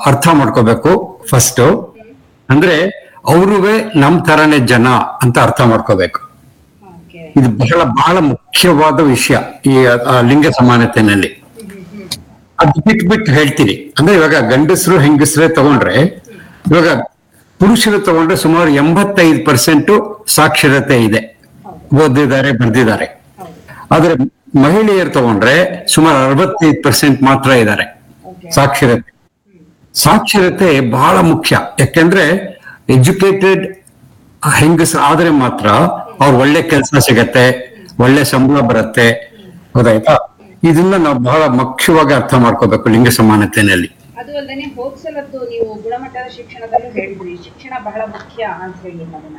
ಅರ್ಥ ಮಾಡ್ಕೋಬೇಕು ಫಸ್ಟ್ ಅಂದ್ರೆ ಅವ್ರುವೆ ನಮ್ ತರನೇ ಜನ ಅಂತ ಅರ್ಥ ಮಾಡ್ಕೋಬೇಕು ಓಕೆ ಇದು ಬಹಳ ಬಹಳ ಮುಖ್ಯವಾದ ವಿಷಯ ಈ ಆ, ಲಿಂಗ ಸಮಾನತೆನಲ್ಲಿ ಅದು ಬಿಟ್ಟು ಬಿಟ್ಟು ಹೇಳ್ತೀನಿ ಅಂದ್ರೆ ಇವಾಗ ಗಂಡಸರು ಹೆಂಗಸರೇ ತಗೊಂಡ್ರೆ ಇವಾಗ ಪುರುಷರು ತಗೊಂಡ್ರೆ ಸುಮಾರು ಎಂಬತ್ತೈದು ಪರ್ಸೆಂಟ್ ಸಾಕ್ಷರತೆ ಇದೆ ಓದಿದ್ದಾರೆ ಬರ್ದಿದ್ದಾರೆ ಹೌದು ಆದ್ರೆ ಮಹಿಳೆಯರು ತಗೊಂಡ್ರೆ ಸುಮಾರು ಅರವತ್ತೈದು ಪರ್ಸೆಂಟ್ ಮಾತ್ರ ಇದ್ದಾರೆ ಓಕೆ ಸಾಕ್ಷರತೆ ಸಾಕ್ಷರತೆ ಬಹಳ ಮುಖ್ಯ ಯಾಕೆಂದ್ರೆ ಎಜುಕೇಟೆಡ್ ಹೆಂಗಸ ಆದ್ರೆ ಮಾತ್ರ ಅವ್ರ ಒಳ್ಳೆ ಕೆಲಸ ಸಿಗತ್ತೆ ಒಳ್ಳೆ ಸಂಬಳ ಬರುತ್ತೆ ಗೊತ್ತಾಯ್ತಾ ಇದನ್ನ ನಾವು ಬಹಳ ಮುಖ್ಯವಾಗಿ ಅರ್ಥ ಮಾಡ್ಕೋಬೇಕು ಲಿಂಗ ಸಮಾನತೆಯಲ್ಲಿ ಅದು ಅಲ್ಲದೆ ಹೋದ್ಸಲದ್ದು ನೀವು ಗುಣಮಟ್ಟದ ಶಿಕ್ಷಣದಲ್ಲೂ ಹೇಳಿದ್ರಿ ಶಿಕ್ಷಣ ಬಹಳ ಮುಖ್ಯ ಅಂತ ಹೇಳಿ ಅದನ್ನ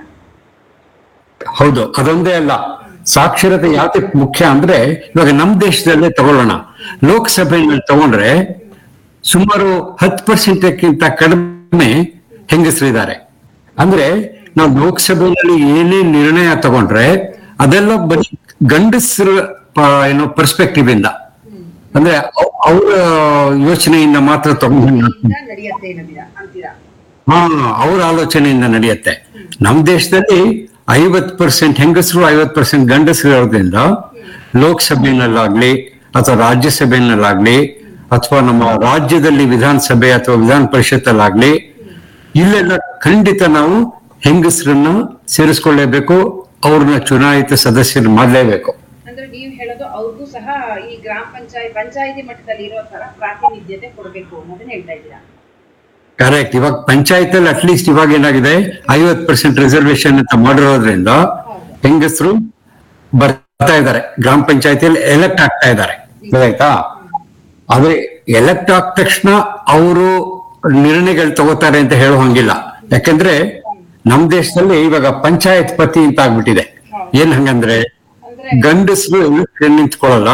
ಹೌದು ಅದೊಂದೇ ಅಲ್ಲ ಸಾಕ್ಷರತೆ ಯಾತಕ್ಕೆ ಮುಖ್ಯ ಅಂದ್ರೆ ಇವಾಗ ನಮ್ ದೇಶದಲ್ಲೇ ತಗೊಳ್ಳೋಣ ಲೋಕಸಭೆಯಲ್ಲಿ ತಗೊಂಡ್ರೆ ಸುಮಾರು ಹತ್ತು ಪರ್ಸೆಂಟ್ಕ್ಕಿಂತ ಕಡಿಮೆ ಹೆಂಗಸರಿದ್ದಾರೆ ಅಂದ್ರೆ ನಾವು ಲೋಕಸಭೆಯಲ್ಲಿ ಏನೇ ನಿರ್ಣಯ ತಗೊಂಡ್ರೆ ಅದೆಲ್ಲ ಬರೀ ಗಂಡಸರ ಪ- ಏನೋ ಪರ್ಸ್ಪೆಕ್ಟಿವ್ ಇಂದ ಅಂದ್ರೆ ಅವ್- ಅವರ ಯೋಚನೆಯಿಂದ ಮಾತ್ರ ತಗೊಂಡು ಇಂದ ನಡೆಯತ್ತೆ ಅನ್ನೋದಿರ ಅಂತೀರಾ ಹಾ ಅವ್ರ ಆಲೋಚನೆಯಿಂದ ನಡೆಯುತ್ತೆ ನಮ್ ದೇಶದಲ್ಲಿ ಐವತ್ ಪರ್ಸೆಂಟ್ ಹೆಂಗಸರು ಐವತ್ ಪರ್ಸೆಂಟ್ ಗಂಡಸರು ಇರೋದ್ರಿಂದ ಲೋಕಸಭೆನಲ್ಲಾಗ್ಲಿ ಅಥವಾ ರಾಜ್ಯಸಭೆನಲ್ಲಾಗ್ಲಿ ಅಥವಾ ನಮ್ಮ ರಾಜ್ಯದಲ್ಲಿ ವಿಧಾನಸಭೆ ಅಥವಾ ವಿಧಾನ ಪರಿಷತ್ತಲ್ಲಾಗ್ಲಿ ಇಲ್ಲೆಲ್ಲ ಖಂಡಿತ ನಾವು ಹೆಂಗಸರನ್ನ ಸೇರಿಸ್ಕೊಳ್ಳೇಬೇಕು ಅವ್ರನ್ನ ಚುನಾಯಿತ ಸದಸ್ಯರು ಮಾಡಲೇಬೇಕು ಅಂದ್ರೆ ನೀವು ಹೇಳೋದು ಅವ್ರಿಗೂ ಸಹ ಈ ಗ್ರಾಮ ಪಂಚಾಯತ್ ಪಂಚಾಯತಿ ಮಟ್ಟದಲ್ಲಿ ಇರೋ ತರ ಪ್ರಾತಿನಿಧ್ಯತೆ ಕೊಡಬೇಕು ಅನ್ನೋದನ್ನ ಹೇಳ್ತಾ ಇದ್ದೀರಾ ಕರೆಕ್ಟ್ ಇವಾಗ ಪಂಚಾಯತ್ ಅಲ್ಲಿ ಅಟ್ಲೀಸ್ಟ್ ಇವಾಗ ಏನಾಗಿದೆ ಐವತ್ ಪರ್ಸೆಂಟ್ ರಿಸರ್ವೇಶನ್ ಅಂತ ಮಾಡಿರೋದ್ರಿಂದ ಹೆಂಗಸರು ಬರ್ತಾ ಇದ್ದಾರೆ ಗ್ರಾಮ ಪಂಚಾಯತಿಯಲ್ಲಿ ಎಲೆಕ್ಟ್ ಆಗ್ತಾ ಇದ್ದಾರೆ ಗೊತ್ತಾಯ್ತಾ ಆದ್ರೆ ಎಲೆಕ್ಟ್ ಆದ ತಕ್ಷಣ ಅವರು ನಿರ್ಣಯಗಳು ತಗೋತಾರೆ ಅಂತ ಹೇಳೋ ಹಂಗಿಲ್ಲ ಯಾಕಂದ್ರೆ ನಮ್ ದೇಶದಲ್ಲಿ ಇವಾಗ ಪಂಚಾಯತ್ ಪತಿ ಅಂತ ಆಗ್ಬಿಟ್ಟಿದೆ ಏನ್ ಹಂಗಂದ್ರೆ ಅಂದ್ರೆ ಗಂಡಸರು ಎಲೆಕ್ಷನ್ ನಿಂತ್ಕೊಳ್ಳಲ್ಲ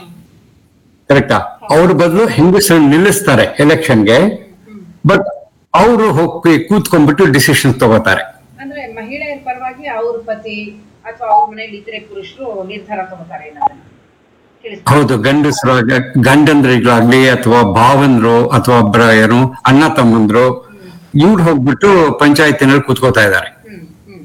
ಕರೆಕ್ಟಾ ಅವ್ರ ಬದಲು ಹೆಂಗಸರು ನಿಲ್ಲಿಸ್ತಾರೆ ಎಲೆಕ್ಷನ್ಗೆ ಬಟ್ ಅವರು ಹೋಗಿ ಕೂತ್ಕೊಂಡ್ಬಿಟ್ಟು ಡಿಸಿಷನ್ ತಗೋತಾರೆ ಅಂದ್ರೆ ಮಹಿಳೆಯರ ಪರವಾಗಿ ಅವ್ರ ಪತಿ ಅಥವಾ ಅವ್ರ ಮನೇಲಿ ಇದ್ರೆ ಪುರುಷರು ನಿರ್ಧಾರ ತಗೋತಾರೆ ಅನ್ನೋದನ್ನ ತಿಳಿಸ್ತಾರೆ ಹೌದು ಗಂಡಸರು ಗಂಡಂದ್ರಿಗಾಗ್ಲಿ ಅಥವಾ ಭಾವಂದ್ರು ಅಥವಾ ಒಬ್ಬರ ಏನು ಅಣ್ಣ ತಮ್ಮಂದ್ರು ಇವ್ರು ಹೋಗ್ಬಿಟ್ಟು ಪಂಚಾಯತಿನಲ್ಲಿ ಕೂತ್ಕೋತಾ ಇದ್ದಾರೆ ಹ್ಮ್ ಹ್ಮ್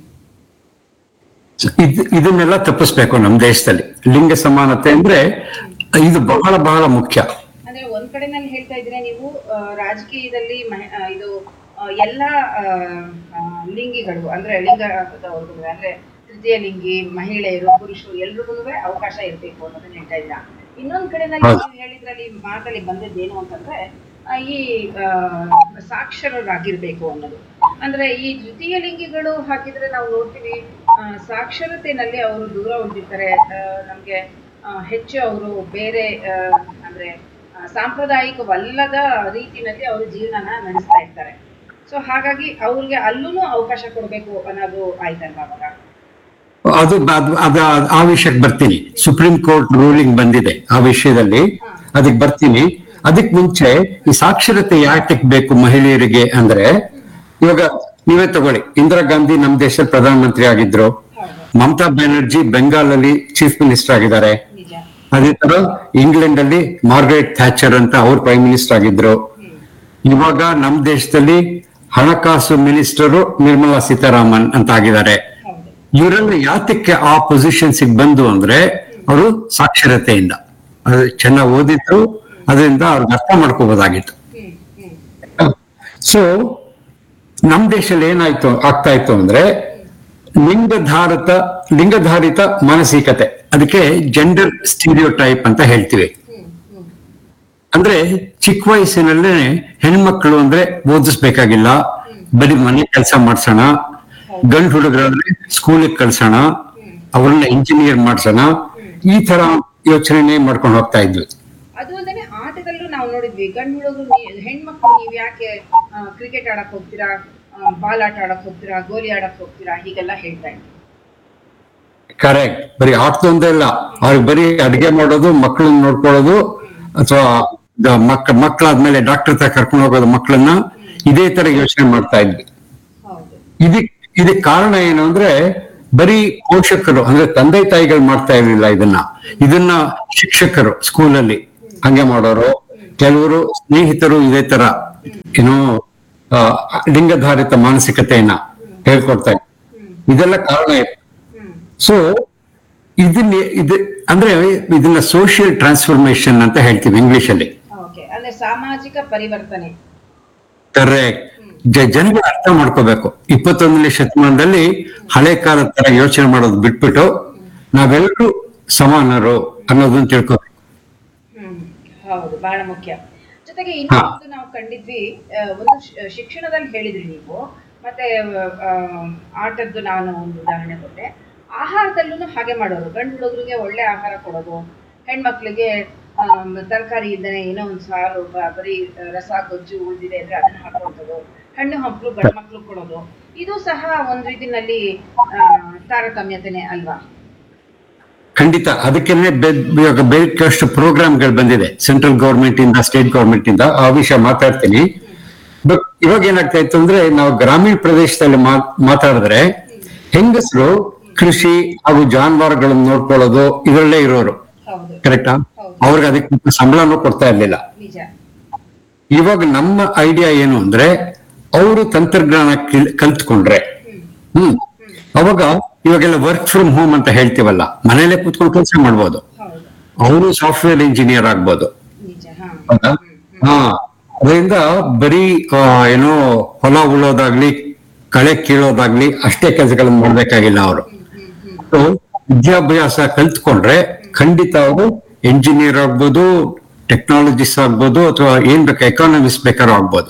ಇದ್- ಇದನ್ನೆಲ್ಲ ತಪ್ಪಿಸ್ಬೇಕು ನಮ್ಮ ದೇಶದಲ್ಲಿ ಲಿಂಗ ಸಮಾನತೆ ಅಂದ್ರೆ ಇದು ಬಹಳ ಬಹಳ ಮುಖ್ಯ ಅಂದ್ರೆ ಒಂದ್ ಕಡೆನಲ್ಲಿ ಹೇಳ್ತಾ ಇದ್ರೆ ನೀವು ಆ, ರಾಜಕೀಯದಲ್ಲಿ ಮಹಿ- ಆ, ಇದು ಆ, ಎಲ್ಲ ಆ, ಆ, ಲಿಂಗಿಗಳು ಅಂದ್ರೆ ಲಿಂಗ ಅಂದ್ರೆ ತೃತೀಯ ಲಿಂಗಿ ಮಹಿಳೆಯರು ಪುರುಷರು ಎಲ್ರಿಗೂ ಅವಕಾಶ ಇರ್ಬೇಕು ಅನ್ನೋದನ್ನ ಹೇಳ್ತಾ ಇದ್ದೀರಾ ಇನ್ನೊಂದ್ ಕಡೆನಲ್ಲಿ ಹೌದು. ನೀವು ಹೇಳಿದ್ರಲ್ಲಿ ಮಾತಲ್ಲಿ ಬಂದದ್ದೇನು ಅಂತಂದ್ರೆ ಆ, ಈ ಆ, ಸಾಕ್ಷರರಾಗಿರ್ಬೇಕು ಅನ್ನೋದು ಅಂದ್ರೆ ಈ ದ್ವಿತೀಯ ಲಿಂಗಿಗಳು ಹಾಕಿದ್ರೆ ನಾವು ನೋಡ್ತೀವಿ ಆ, ಸಾಕ್ಷರತೆನಲ್ಲಿ ಅವರು ದೂರ ಉಳಿದಿರ್ತಾರೆ ಆ, ನಮ್ಗೆ ಆ, ಹೆಚ್ಚು ಅವರು ಬೇರೆ ಆ, ಅಂದ್ರೆ ಆ, ಸಾಂಪ್ರದಾಯಿಕವಲ್ಲದ ರೀತಿನಲ್ಲಿ ಅವರು ಜೀವನನ ನಡೆಸ್ತಾ ಇರ್ತಾರೆ ಸೊ ಹಾಗಾಗಿ ಅವ್ರಿಗೆ ಅಲ್ಲೂ ಅವಕಾಶ ಕೊಡಬೇಕು ಅನ್ನೋದು ಆಯ್ತಲ್ವಾ ಅವಾಗ ಅದು ಅದು- ಅದು ಆ ವಿಷಯಕ್ಕೆ ಬರ್ತೀನಿ ಸುಪ್ರೀಂ ಕೋರ್ಟ್ ರೂಲಿಂಗ್ ಬಂದಿದೆ ಆ ವಿಷಯದಲ್ಲಿ ಅದಕ್ಕೆ ಬರ್ತೀನಿ ಅದಕ್ ಮುಂಚೆ ಈ ಸಾಕ್ಷರತೆ ಯಾತಕ್ ಬೇಕು ಮಹಿಳೆಯರಿಗೆ ಅಂದ್ರೆ ಇವಾಗ ನೀವೇ ತಗೊಳ್ಳಿ ಇಂದಿರಾ ಗಾಂಧಿ ನಮ್ಮ ದೇಶದ ಪ್ರಧಾನಮಂತ್ರಿ ಆಗಿದ್ರು ಹೌದು ಮಮತಾ ಬ್ಯಾನರ್ಜಿ ಬೆಂಗಾಲ್ ಅಲ್ಲಿ ಚೀಫ್ ಮಿನಿಸ್ಟರ್ ಆಗಿದ್ದಾರೆ ನಿಜ ಅದೇ ತರ ಇಂಗ್ಲೆಂಡ್ ಅಲ್ಲಿ ಮಾರ್ಗರೆಟ್ ಥ್ಯಾಚರ್ ಅಂತ ಅವ್ರು ಪ್ರೈಮ್ ಮಿನಿಸ್ಟರ್ ಆಗಿದ್ರು ಇವಾಗ ನಮ್ಮ ದೇಶದಲ್ಲಿ ಹಣಕಾಸು ಮಿನಿಸ್ಟರು ನಿರ್ಮಲಾ ಸೀತಾರಾಮನ್ ಅಂತ ಆಗಿದ್ದಾರೆ ಹೌದು ಇವರೆಲ್ಲ ಯಾತಕ್ಕೆ ಆ ಪೊಸಿಷನ್ಸ್ ಬಂದು ಅಂದ್ರೆ ಅವರು ಸಾಕ್ಷರತೆಯಿಂದ ಅದು ಚೆನ್ನಾಗಿ ಓದಿದ್ರು ಅದರಿಂದ ಅವ್ರಿಗೆ ಅರ್ಥ ಮಾಡ್ಕೋಬಹುದಾಗಿತ್ತು ಹ್ಮ್ ಹ್ಮ್ ಸೊ ನಮ್ ದೇಶದಲ್ಲಿ ಏನಾಯ್ತು ಆಗ್ತಾ ಇತ್ತು ಅಂದ್ರೆ ಲಿಂಗಧಾರಿತ ಲಿಂಗಧಾರಿತ ಮಾನಸಿಕತೆ ಅದಕ್ಕೆ ಜೆಂಡರ್ ಸ್ಟೀರಿಯೋ ಟೈಪ್ ಅಂತ ಹೇಳ್ತೀವಿ ಹ್ಮ್ ಹ್ಮ್ ಅಂದ್ರೆ ಚಿಕ್ಕ ವಯಸ್ಸಿನಲ್ಲೇ ಹೆಣ್ಮಕ್ಳು ಅಂದ್ರೆ ಓದಿಸ್ಬೇಕಾಗಿಲ್ಲ ಬರೀ ಮನೆ ಕೆಲಸ ಮಾಡ್ಸೋಣ ಗಂಡು ಹುಡುಗರಾದ್ರೆ ಸ್ಕೂಲಿಗೆ ಕಳ್ಸೋಣ ಅವ್ರನ್ನ ಇಂಜಿನಿಯರ್ ಮಾಡ್ಸೋಣ ಈ ತರ ಯೋಚನೆ ಮಾಡ್ಕೊಂಡು ಹೋಗ್ತಾ ಇದ್ವಿ ಅದು ಅಲ್ಲದೆ ಆಟದಲ್ಲೂ ನಾವು ನೋಡಿದ್ವಿ ಗಂಡು ಹುಡುಗರು ಹೆಣ್ಮಕ್ಳು ನೀವ್ ಯಾಕೆ ಕ್ರಿಕೆಟ್ ಆಡಕ್ ಹೋಗ್ತೀರಾ ಆ, ಬಾಲ್ ಆಟ ಆಡಕ್ ಹೋಗ್ತೀರಾ ಗೋಲಿ ಆಡಕ್ ಹೋಗ್ತೀರಾ ಹೀಗೆಲ್ಲ ಹೇಳ್ತಾ ಇದ್ವಿ ಕರೆಕ್ಟ್ ಬರೀ ಆಟದೊಂದೇ ಇಲ್ಲ ಅವ್ರಿಗೆ ಬರೀ ಅಡಿಗೆ ಮಾಡೋದು ಮಕ್ಕಳನ್ನ ನೋಡ್ಕೊಳ್ಳೋದು ಅಥವಾ ಮಕ್ ಮಕ್ಕಳಾದ್ಮೇಲೆ ಡಾಕ್ಟರ್ ಹತ್ರ ಕರ್ಕೊಂಡು ಹೋಗೋದು ಮಕ್ಕಳನ್ನ ಇದೇ ತರ ಯೋಚನೆ ಮಾಡ್ತಾ ಇದ್ವಿ ಹೌದು ಇದಕ್ ಇದಕ್ ಕಾರಣ ಏನು ಅಂದ್ರೆ ಬರೀ ಪೋಷಕರು ಅಂದ್ರೆ ತಂದೆ ತಾಯಿಗಳು ಮಾಡ್ತಾ ಇರ್ಲಿಲ್ಲ ಇದನ್ನ ಇದನ್ನ ಶಿಕ್ಷಕರು ಸ್ಕೂಲಲ್ಲಿ ಹಂಗೆ ಮಾಡೋರು ಕೆಲವರು ಸ್ನೇಹಿತರು ಇದೇ ತರ ಏನೋ ಆ, ಲಿಂಗಧಾರಿತ ಮಾನಸಿಕತೆಯನ್ನ ಹೇಳ್ಕೊಡ್ತಾ ಇದ್ರು ಇದೆಲ್ಲ ಕಾರಣ ಇದೆ ಹ್ಮ್ ಸೊ ಇದನ್ನ ಇದು ಅಂದ್ರೆ ಇದನ್ನ ಸೋಷಿಯಲ್ ಟ್ರಾನ್ಸ್ಫಾರ್ಮೇಶನ್ ಅಂತ ಹೇಳ್ತೀವಿ ಇಂಗ್ಲಿಷ್ ಅಲ್ಲಿ ಓಕೆ ಅಂದ್ರೆ ಸಾಮಾಜಿಕ ಪರಿವರ್ತನೆ ಕರೆಕ್ಟ್ ಜನಗಳು ಅರ್ಥ ಮಾಡ್ಕೋಬೇಕು ಇಪ್ಪತ್ತೊಂದನೇ ಶತಮಾನದಲ್ಲಿ ಹಳೆ ಕಾಲದ ತರ ಯೋಚನೆ ಮಾಡೋದು ಬಿಟ್ಬಿಟ್ಟು ನಾವೆಲ್ಲರೂ ಸಮಾನರು ಅನ್ನೋದನ್ನ ತಿಳ್ಕೋಬೇಕು ಹ್ಮ್ ಹೌದು ಬಹಳ ಮುಖ್ಯ ಜೊತೆಗೆ ಇನ್ನೊಂದು ನಾವು ಕಂಡಿದ್ವಿ ಆ, ಒಂದು ಶಿ- ಶಿಕ್ಷಣದಲ್ಲಿ ಹೇಳಿದ್ರಿ ನೀವು ಮತ್ತೆ ಆ, ಆಟದ್ದು ನಾನು ಒಂದು ಉದಾಹರಣೆ ಕೊಟ್ಟೆ ಆಹಾರದಲ್ಲೂ ಹಾಗೆ ಮಾಡೋರು ಗಂಡು ಹುಡುಗರಿಗೆ ಒಳ್ಳೆ ಆಹಾರ ಕೊಡೋದು ಹೆಣ್ಮಕ್ಳಿಗೆ ತರಕಾರಿ ಇದ್ದಾನೆ ಏನೋ ಒಂದು ಸಾರು ಬ- ಬರೀ ರಸ ಗೊಜ್ಜು ಉಳಿದಿದೆ ಅಂದ್ರೆ ಅದನ್ನ ಹಾಕೋದು ಹೆಣ್ಣು ಮಕ್ಕಳು ಗಂಡು ಮಕ್ಕಳು ಕೊಡೋದು ಇದು ಸಹ ಒಂದ್ ರೀತಿನಲ್ಲಿ ಆ, ತಾರತಮ್ಯತೆನೆ ಅಲ್ವಾ ಖಂಡಿತ ಅದಕ್ಕೆನೆ ಬೆ- ಇವಾಗ ಬೇಕಾದಷ್ಟು ಪ್ರೋಗ್ರಾಮ್ಗಳು ಬಂದಿದೆ ಸೆಂಟ್ರಲ್ ಗೌರ್ಮೆಂಟ್ ಇಂದ ಸ್ಟೇಟ್ ಗೌರ್ಮೆಂಟ್ ಇಂದ ಆ ವಿಷಯ ಮಾತಾಡ್ತೀನಿ ಬಟ್ ಇವಾಗ ಏನಾಗ್ತಾ ಇತ್ತು ಅಂದ್ರೆ ನಾವು ಗ್ರಾಮೀಣ ಪ್ರದೇಶದಲ್ಲಿ ಮಾ- ಮಾತಾಡಿದ್ರೆ ಹೆಂಗಸರು ಕೃಷಿ ಹಾಗೂ ಜಾನುವಾರುಗಳನ್ನು ನೋಡ್ಕೊಳ್ಳೋದು ಇದರಲ್ಲೇ ಇರೋರು ಹೌದು ಕರೆಕ್ಟಾ ಹೌದು. ಅವ್ರಿಗೆ ಅದಕ್ಕೆ ಸಂಬಳನೂ ಕೊಡ್ತಾ ಇರ್ಲಿಲ್ಲ ನಿಜ ಇವಾಗ ನಮ್ಮ ಐಡಿಯಾ ಏನು ಅಂದ್ರೆ ಅವರು ತಂತ್ರಜ್ಞಾನ ಕಿಲ್- ಕಲ್ತ್ಕೊಂಡ್ರೆ ಹ್ಮ್ ಅವಾಗ ಇವಾಗೆಲ್ಲ ವರ್ಕ್ ಫ್ರಮ್ ಹೋಮ್ ಅಂತ ಹೇಳ್ತೀವಲ್ಲ ಮನೇಲೆ ಕೂತ್ಕೊಂಡು ಕೆಲಸ ಮಾಡ್ಬೋದು ಹೌದು ಅವರು ಸಾಫ್ಟ್ವೇರ್ ಇಂಜಿನಿಯರ್ ಆಗ್ಬೋದು ನಿಜ ಹಾ ಹೌದಾ ಹಾ ಅದರಿಂದ ಬರೀ ಆ, ಏನೋ ಹೊಲ ಉಳೋದಾಗ್ಲಿ ಕಳೆ ಕೀಳೋದಾಗ್ಲಿ ಅಷ್ಟೇ ಕೆಲಸಗಳನ್ನ ಮಾಡ್ಬೇಕಾಗಿಲ್ಲ ಅವರು So, ವಿದ್ಯಾಭ್ಯಾಸ ಕಲ್ತ್ಕೊಂಡ್ರೆ ಖಂಡಿತ ಅವರು ಎಂಜಿನಿಯರ್ ಆಗ್ಬೋದು ಟೆಕ್ನಾಲಜಿಸ್ಟ್ ಆಗ್ಬೋದು ಅಥವಾ ಏನ್ ಬೇಕು ಎಕಾನಮಿಸ್ಟ್ ಬೇಕಾದ್ರೂ ಆಗ್ಬೋದು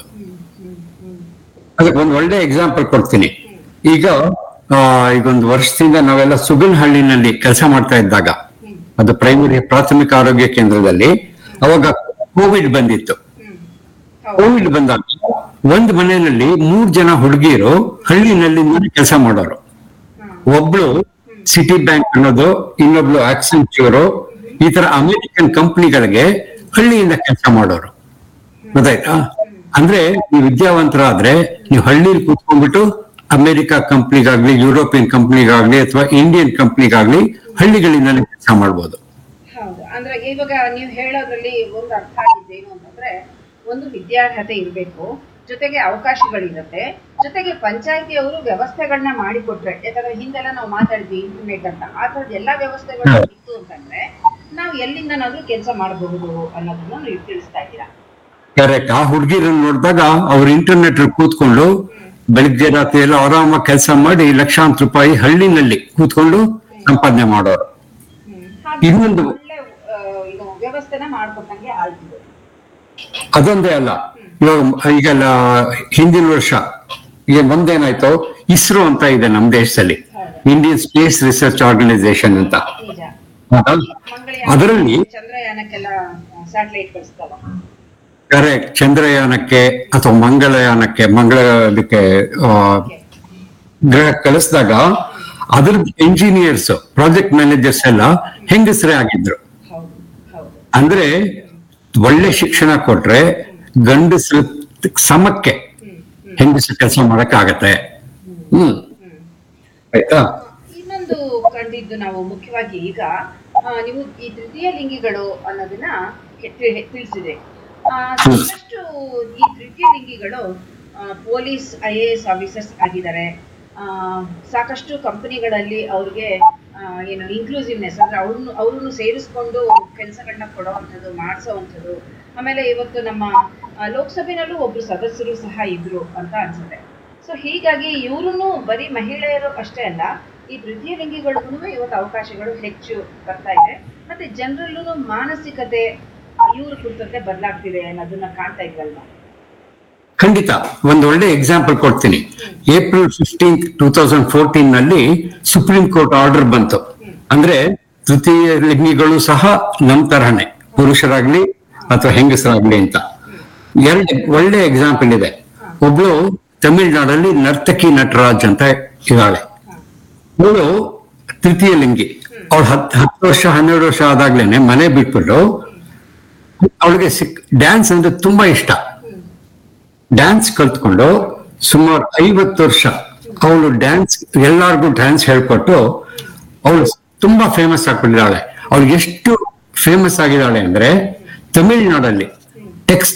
ಅದಕ್ಕೆ ಒಂದು ಒಳ್ಳೆ ಎಕ್ಸಾಂಪಲ್ ಕೊಡ್ತೀನಿ ಈಗ ಆ, ಈಗ ಒಂದು ವರ್ಷದಿಂದ ನಾವೆಲ್ಲ ಸುಗನಹಳ್ಳಿನಲ್ಲಿ ಕೆಲಸ ಮಾಡ್ತಾ ಇದ್ದಾಗ ಅದು ಪ್ರೈಮರಿ ಪ್ರಾಥಮಿಕ ಆರೋಗ್ಯ ಕೇಂದ್ರದಲ್ಲಿ ಅವಾಗ ಕೋವಿಡ್ ಬಂದಿತ್ತು ಹ್ಮ್ ಹೌದು ಕೋವಿಡ್ ಬಂದಾಗ ಒಂದ್ ಮನೆಯಲ್ಲಿ ಮೂರ್ ಜನ ಹುಡುಗಿಯರು ಹಳ್ಳಿನಲ್ಲಿ ಕೆಲಸ ಮಾಡೋರು ಒಬ್ಳು ಸಿಟಿ ಬ್ಯಾಂಕ್ ಅನ್ನೋದು ಇನ್ನೊಬ್ಳು ಆಕ್ಸೆಂಚೂರು ಈ ತರ ಅಮೆರಿಕನ್ ಕಂಪ್ನಿಗಳಿಗೆ ಹಳ್ಳಿಯಿಂದ ಕೆಲಸ ಮಾಡೋರು ಗೊತ್ತಾಯ್ತಾ ಅಂದ್ರೆ ನೀವು ವಿದ್ಯಾವಂತರಾದ್ರೆ ನೀವು ಹಳ್ಳಿಲಿ ಕೂತ್ಕೊಂಡ್ಬಿಟ್ಟು ಅಮೆರಿಕ ಕಂಪ್ನಿಗಾಗ್ಲಿ ಯುರೋಪಿಯನ್ ಕಂಪ್ನಿಗಾಗ್ಲಿ ಅಥವಾ ಇಂಡಿಯನ್ ಕಂಪ್ನಿಗಾಗ್ಲಿ ಹಳ್ಳಿಗಳಿಂದಲೇ ಕೆಲಸ ಮಾಡ್ಬೋದು ಹೌದು ಅಂದ್ರೆ ಇವಾಗ ನೀವು ಹೇಳೋದ್ರಲ್ಲಿ ಒಂದು ಅರ್ಥ ಆಗಿದ್ದು ಏನು ಅಂತಂದ್ರೆ ಒಂದು ವಿದ್ಯಾರ್ಹತೆ ಇರಬೇಕು ಜೊತೆಗೆ ಅವಕಾಶಗಳಿರುತ್ತೆ ಜೊತೆಗೆ ಪಂಚಾಯತಿಯವರು ವ್ಯವಸ್ಥೆಗಳನ್ನ ಮಾಡಿಕೊಟ್ರೆ ಯಾಕಂದ್ರೆ ಹಿಂದೆಲ್ಲ ನಾವು ಮಾತಾಡಿದ್ವಿ ಇಂಟರ್ನೆಟ್ ಅಂತ ಆ ಥರದ ಎಲ್ಲಾ ವ್ಯವಸ್ಥೆಗಳು ಹೌದು. ಇತ್ತು ಅಂತಂದ್ರೆ ನಾವು ಎಲ್ಲಿಂದನಾದ್ರೂ ಕೆಲಸ ಮಾಡಬಹುದು ಅನ್ನೋದನ್ನ ನೀವು ತಿಳಿಸ್ತಾ ಇದ್ದೀರಾ ಕರೆಕ್ಟ್ ಆ ಹುಡುಗಿರನ್ನ ನೋಡಿದಾಗ ಅವ್ರ ಇಂಟರ್ನೆಟ್ ಕೂತ್ಕೊಂಡು ಬೆಳಿಗ್ಗೆ ರಾತ್ರಿ ಎಲ್ಲ ಆರಾಮಾಗಿ ಕೆಲಸ ಮಾಡಿ ಲಕ್ಷಾಂತರ ರೂಪಾಯಿ ಹಳ್ಳಿನಲ್ಲಿ ಕೂತ್ಕೊಂಡು ಸಂಪಾದನೆ ಮಾಡೋರು ಹ್ಮ್. ಹಾಗೆ ಇನ್ನೊಂದು- ಒಳ್ಳೆ ಆ, ಇದು ವ್ಯವಸ್ಥೆನ ಮಾಡ್ಕೊಟ್ಟಂಗೆ ಆಯ್ತು ಅದೊಂದೇ ಅಲ್ಲ ಇವಾಗ ಈಗ ಲ- ಹಿಂದಿನ ವರ್ಷ ಈಗ ಒಂದೇನಾಯ್ತು ಇಸ್ರೋ ಅಂತ ಇದೆ ನಮ್ಮ ದೇಶದಲ್ಲಿ ಇಂಡಿಯನ್ ಸ್ಪೇಸ್ ರಿಸರ್ಚ್ ಆರ್ಗನೈಸೇಷನ್ ಅಂತ ನಿಜ ಹೌದಾ? ಮಂಗಳಯಾನ ಅದರಲ್ಲಿ ಚಂದ್ರಯಾನಕ್ಕೆಲ್ಲ ಸ್ಯಾಟಲೈಟ್ ಕಳಿಸ್ತಾವ ಕರೆಕ್ಟ್ ಚಂದ್ರಯಾನಕ್ಕೆ ಅಥವಾ ಮಂಗಳಯಾನಕ್ಕೆ ಮಂಗಳಕ್ಕೆ ಆ, ಗ್ರಹ ಕಳಿಸಿದಾಗ ಅದ್ರ ಇಂಜಿನಿಯರ್ಸ್ ಪ್ರಾಜೆಕ್ಟ್ ಮ್ಯಾನೇಜರ್ಸ್ ಎಲ್ಲ ಹೆಂಗಸರೇ ಆಗಿದ್ರು ಹೌದು ಹೌದು ಅಂದ್ರೆ ಒಳ್ಳೆ ಶಿಕ್ಷಣ ಕೊಟ್ರೆ ಗಂಡಸರ ಸಮಕ್ಕೆ ಹೆಂಗಸರು ಕೆಲಸ ಮಾಡಕ್ ಆಗತ್ತೆ ಹ್ಮ್ ಆಯ್ತಾ ಇನ್ನೊಂದು ಕಂಡಿದ್ದು ನಾವು ಮುಖ್ಯವಾಗಿ ಈಗ ಆ, ನೀವು ಈ ತೃತೀಯ ಲಿಂಗಿಗಳು ಅನ್ನೋದನ್ನ ಕೆ- ತಿ- ತಿಳಿಸಿದೆ ಆ, ಸಾಕಷ್ಟು ಈ ತೃತೀಯ ಲಿಂಗಿಗಳು police I A S officers ಆಗಿದ್ದಾರೆ ಆ, ಸಾಕಷ್ಟು ಕಂಪನಿಗಳಲ್ಲಿ ಅವ್ರಿಗೆ ಆ, ಏನು ಇನ್ಕ್ಲೂಸಿವ್ನೆಸ್ ಅಂದ್ರೆ ಅವ್ರನ್ನು ಅವ್ರನ್ನು ಸೇರಿಸ್ಕೊಂಡು ಕೆಲಸಗಳನ್ನ ಕೊಡೋವಂಥದ್ದು ಮಾಡಿಸೋವಂಥದ್ದು ಆಮೇಲೆ ಇವತ್ತು ನಮ್ಮ ಆ, ಲೋಕಸಭೆನಲ್ಲೂ ಒಬ್ರು ಸದಸ್ಯರು ಸಹ ಇದ್ರು ಅಂತ ಅನ್ಸುತ್ತೆ ಸೊ ಹೀಗಾಗಿ ಇವ್ರೂ ಬರೀ ಮಹಿಳೆಯರು ಅಷ್ಟೇ ಅಲ್ಲ ಈ ತೃತೀಯ ಲಿಂಗಿಗಳಿಗೂ ಇವತ್ತು ಅವಕಾಶಗಳು ಹೆಚ್ಚು ಬರ್ತಾ ಇದೆ ಮತ್ತೆ ಜನರಲ್ಲೂ ಮಾನಸಿಕತೆ ಇವ್ರ ಕುರಿತಂತೆ ಬದಲಾಗ್ತಿದೆ ಅನ್ನೋದನ್ನ ಕಾಣ್ತಾ ಇದ್ವಲ್ವಾ ಖಂಡಿತ ಒಂದು ಒಳ್ಳೆ ಎಕ್ಸಾಂಪಲ್ ಕೊಡ್ತೀನಿ April fifteen two thousand fourteen ನಲ್ಲಿ ಸುಪ್ರೀಂ ಕೋರ್ಟ್ ಆರ್ಡರ್ ಬಂತು ಅಂದ್ರೆ ತೃತೀಯ ಲಿಂಗಿಗಳು ಸಹ ನಮ್ ತರಹನೇ ಪುರುಷರಾಗ್ಲಿ ಅಥವಾ ಹೆಂಗಸರಾಗ್ಲಿ ಅಂತ ಎರಡು ಒಳ್ಳೆ ಎಕ್ಸಾಂಪಲ್ ಇದೆ ಒಬ್ಳು ತಮಿಳ್ನಾಡಲ್ಲಿ ನರ್ತಕಿ ನಟರಾಜ್ ಅಂತ ಇದ್ದಾಳೆ ಅವಳು ತೃತೀಯ ಲಿಂಗಿ ಅವಳು ಹತ್ತು ಹತ್ತು ವರ್ಷ ಹನ್ನೆರಡು ವರ್ಷ ಆದಾಗ್ಲೇನೆ ಮನೆ ಬಿಟ್ಬಿಟ್ಟು ಅವಳಿಗೆ ಸಿಕ್ ಡ್ಯಾನ್ಸ್ ಅಂದ್ರೆ ತುಂಬಾ ಇಷ್ಟ ಡ್ಯಾನ್ಸ್ ಕಲ್ತ್ಕೊಂಡು ಸುಮಾರು ಐವತ್ತು ವರ್ಷ ಅವಳು ಡ್ಯಾನ್ಸ್ ಎಲ್ಲಾರ್ಗು ಡ್ಯಾನ್ಸ್ ಹೇಳ್ಕೊಟ್ಟು ಅವಳು ತುಂಬಾ ಫೇಮಸ್ ಆಗ್ಬಿಟ್ಟಿದ್ದಾಳೆ ಅವಳು ಎಷ್ಟು ಫೇಮಸ್ ಆಗಿದ್ದಾಳೆ ಅಂದ್ರೆ ತಮಿಳ್ನಾಡಲ್ಲಿ ಟೆಕ್ಸ್ಟ್ ಬುಕ್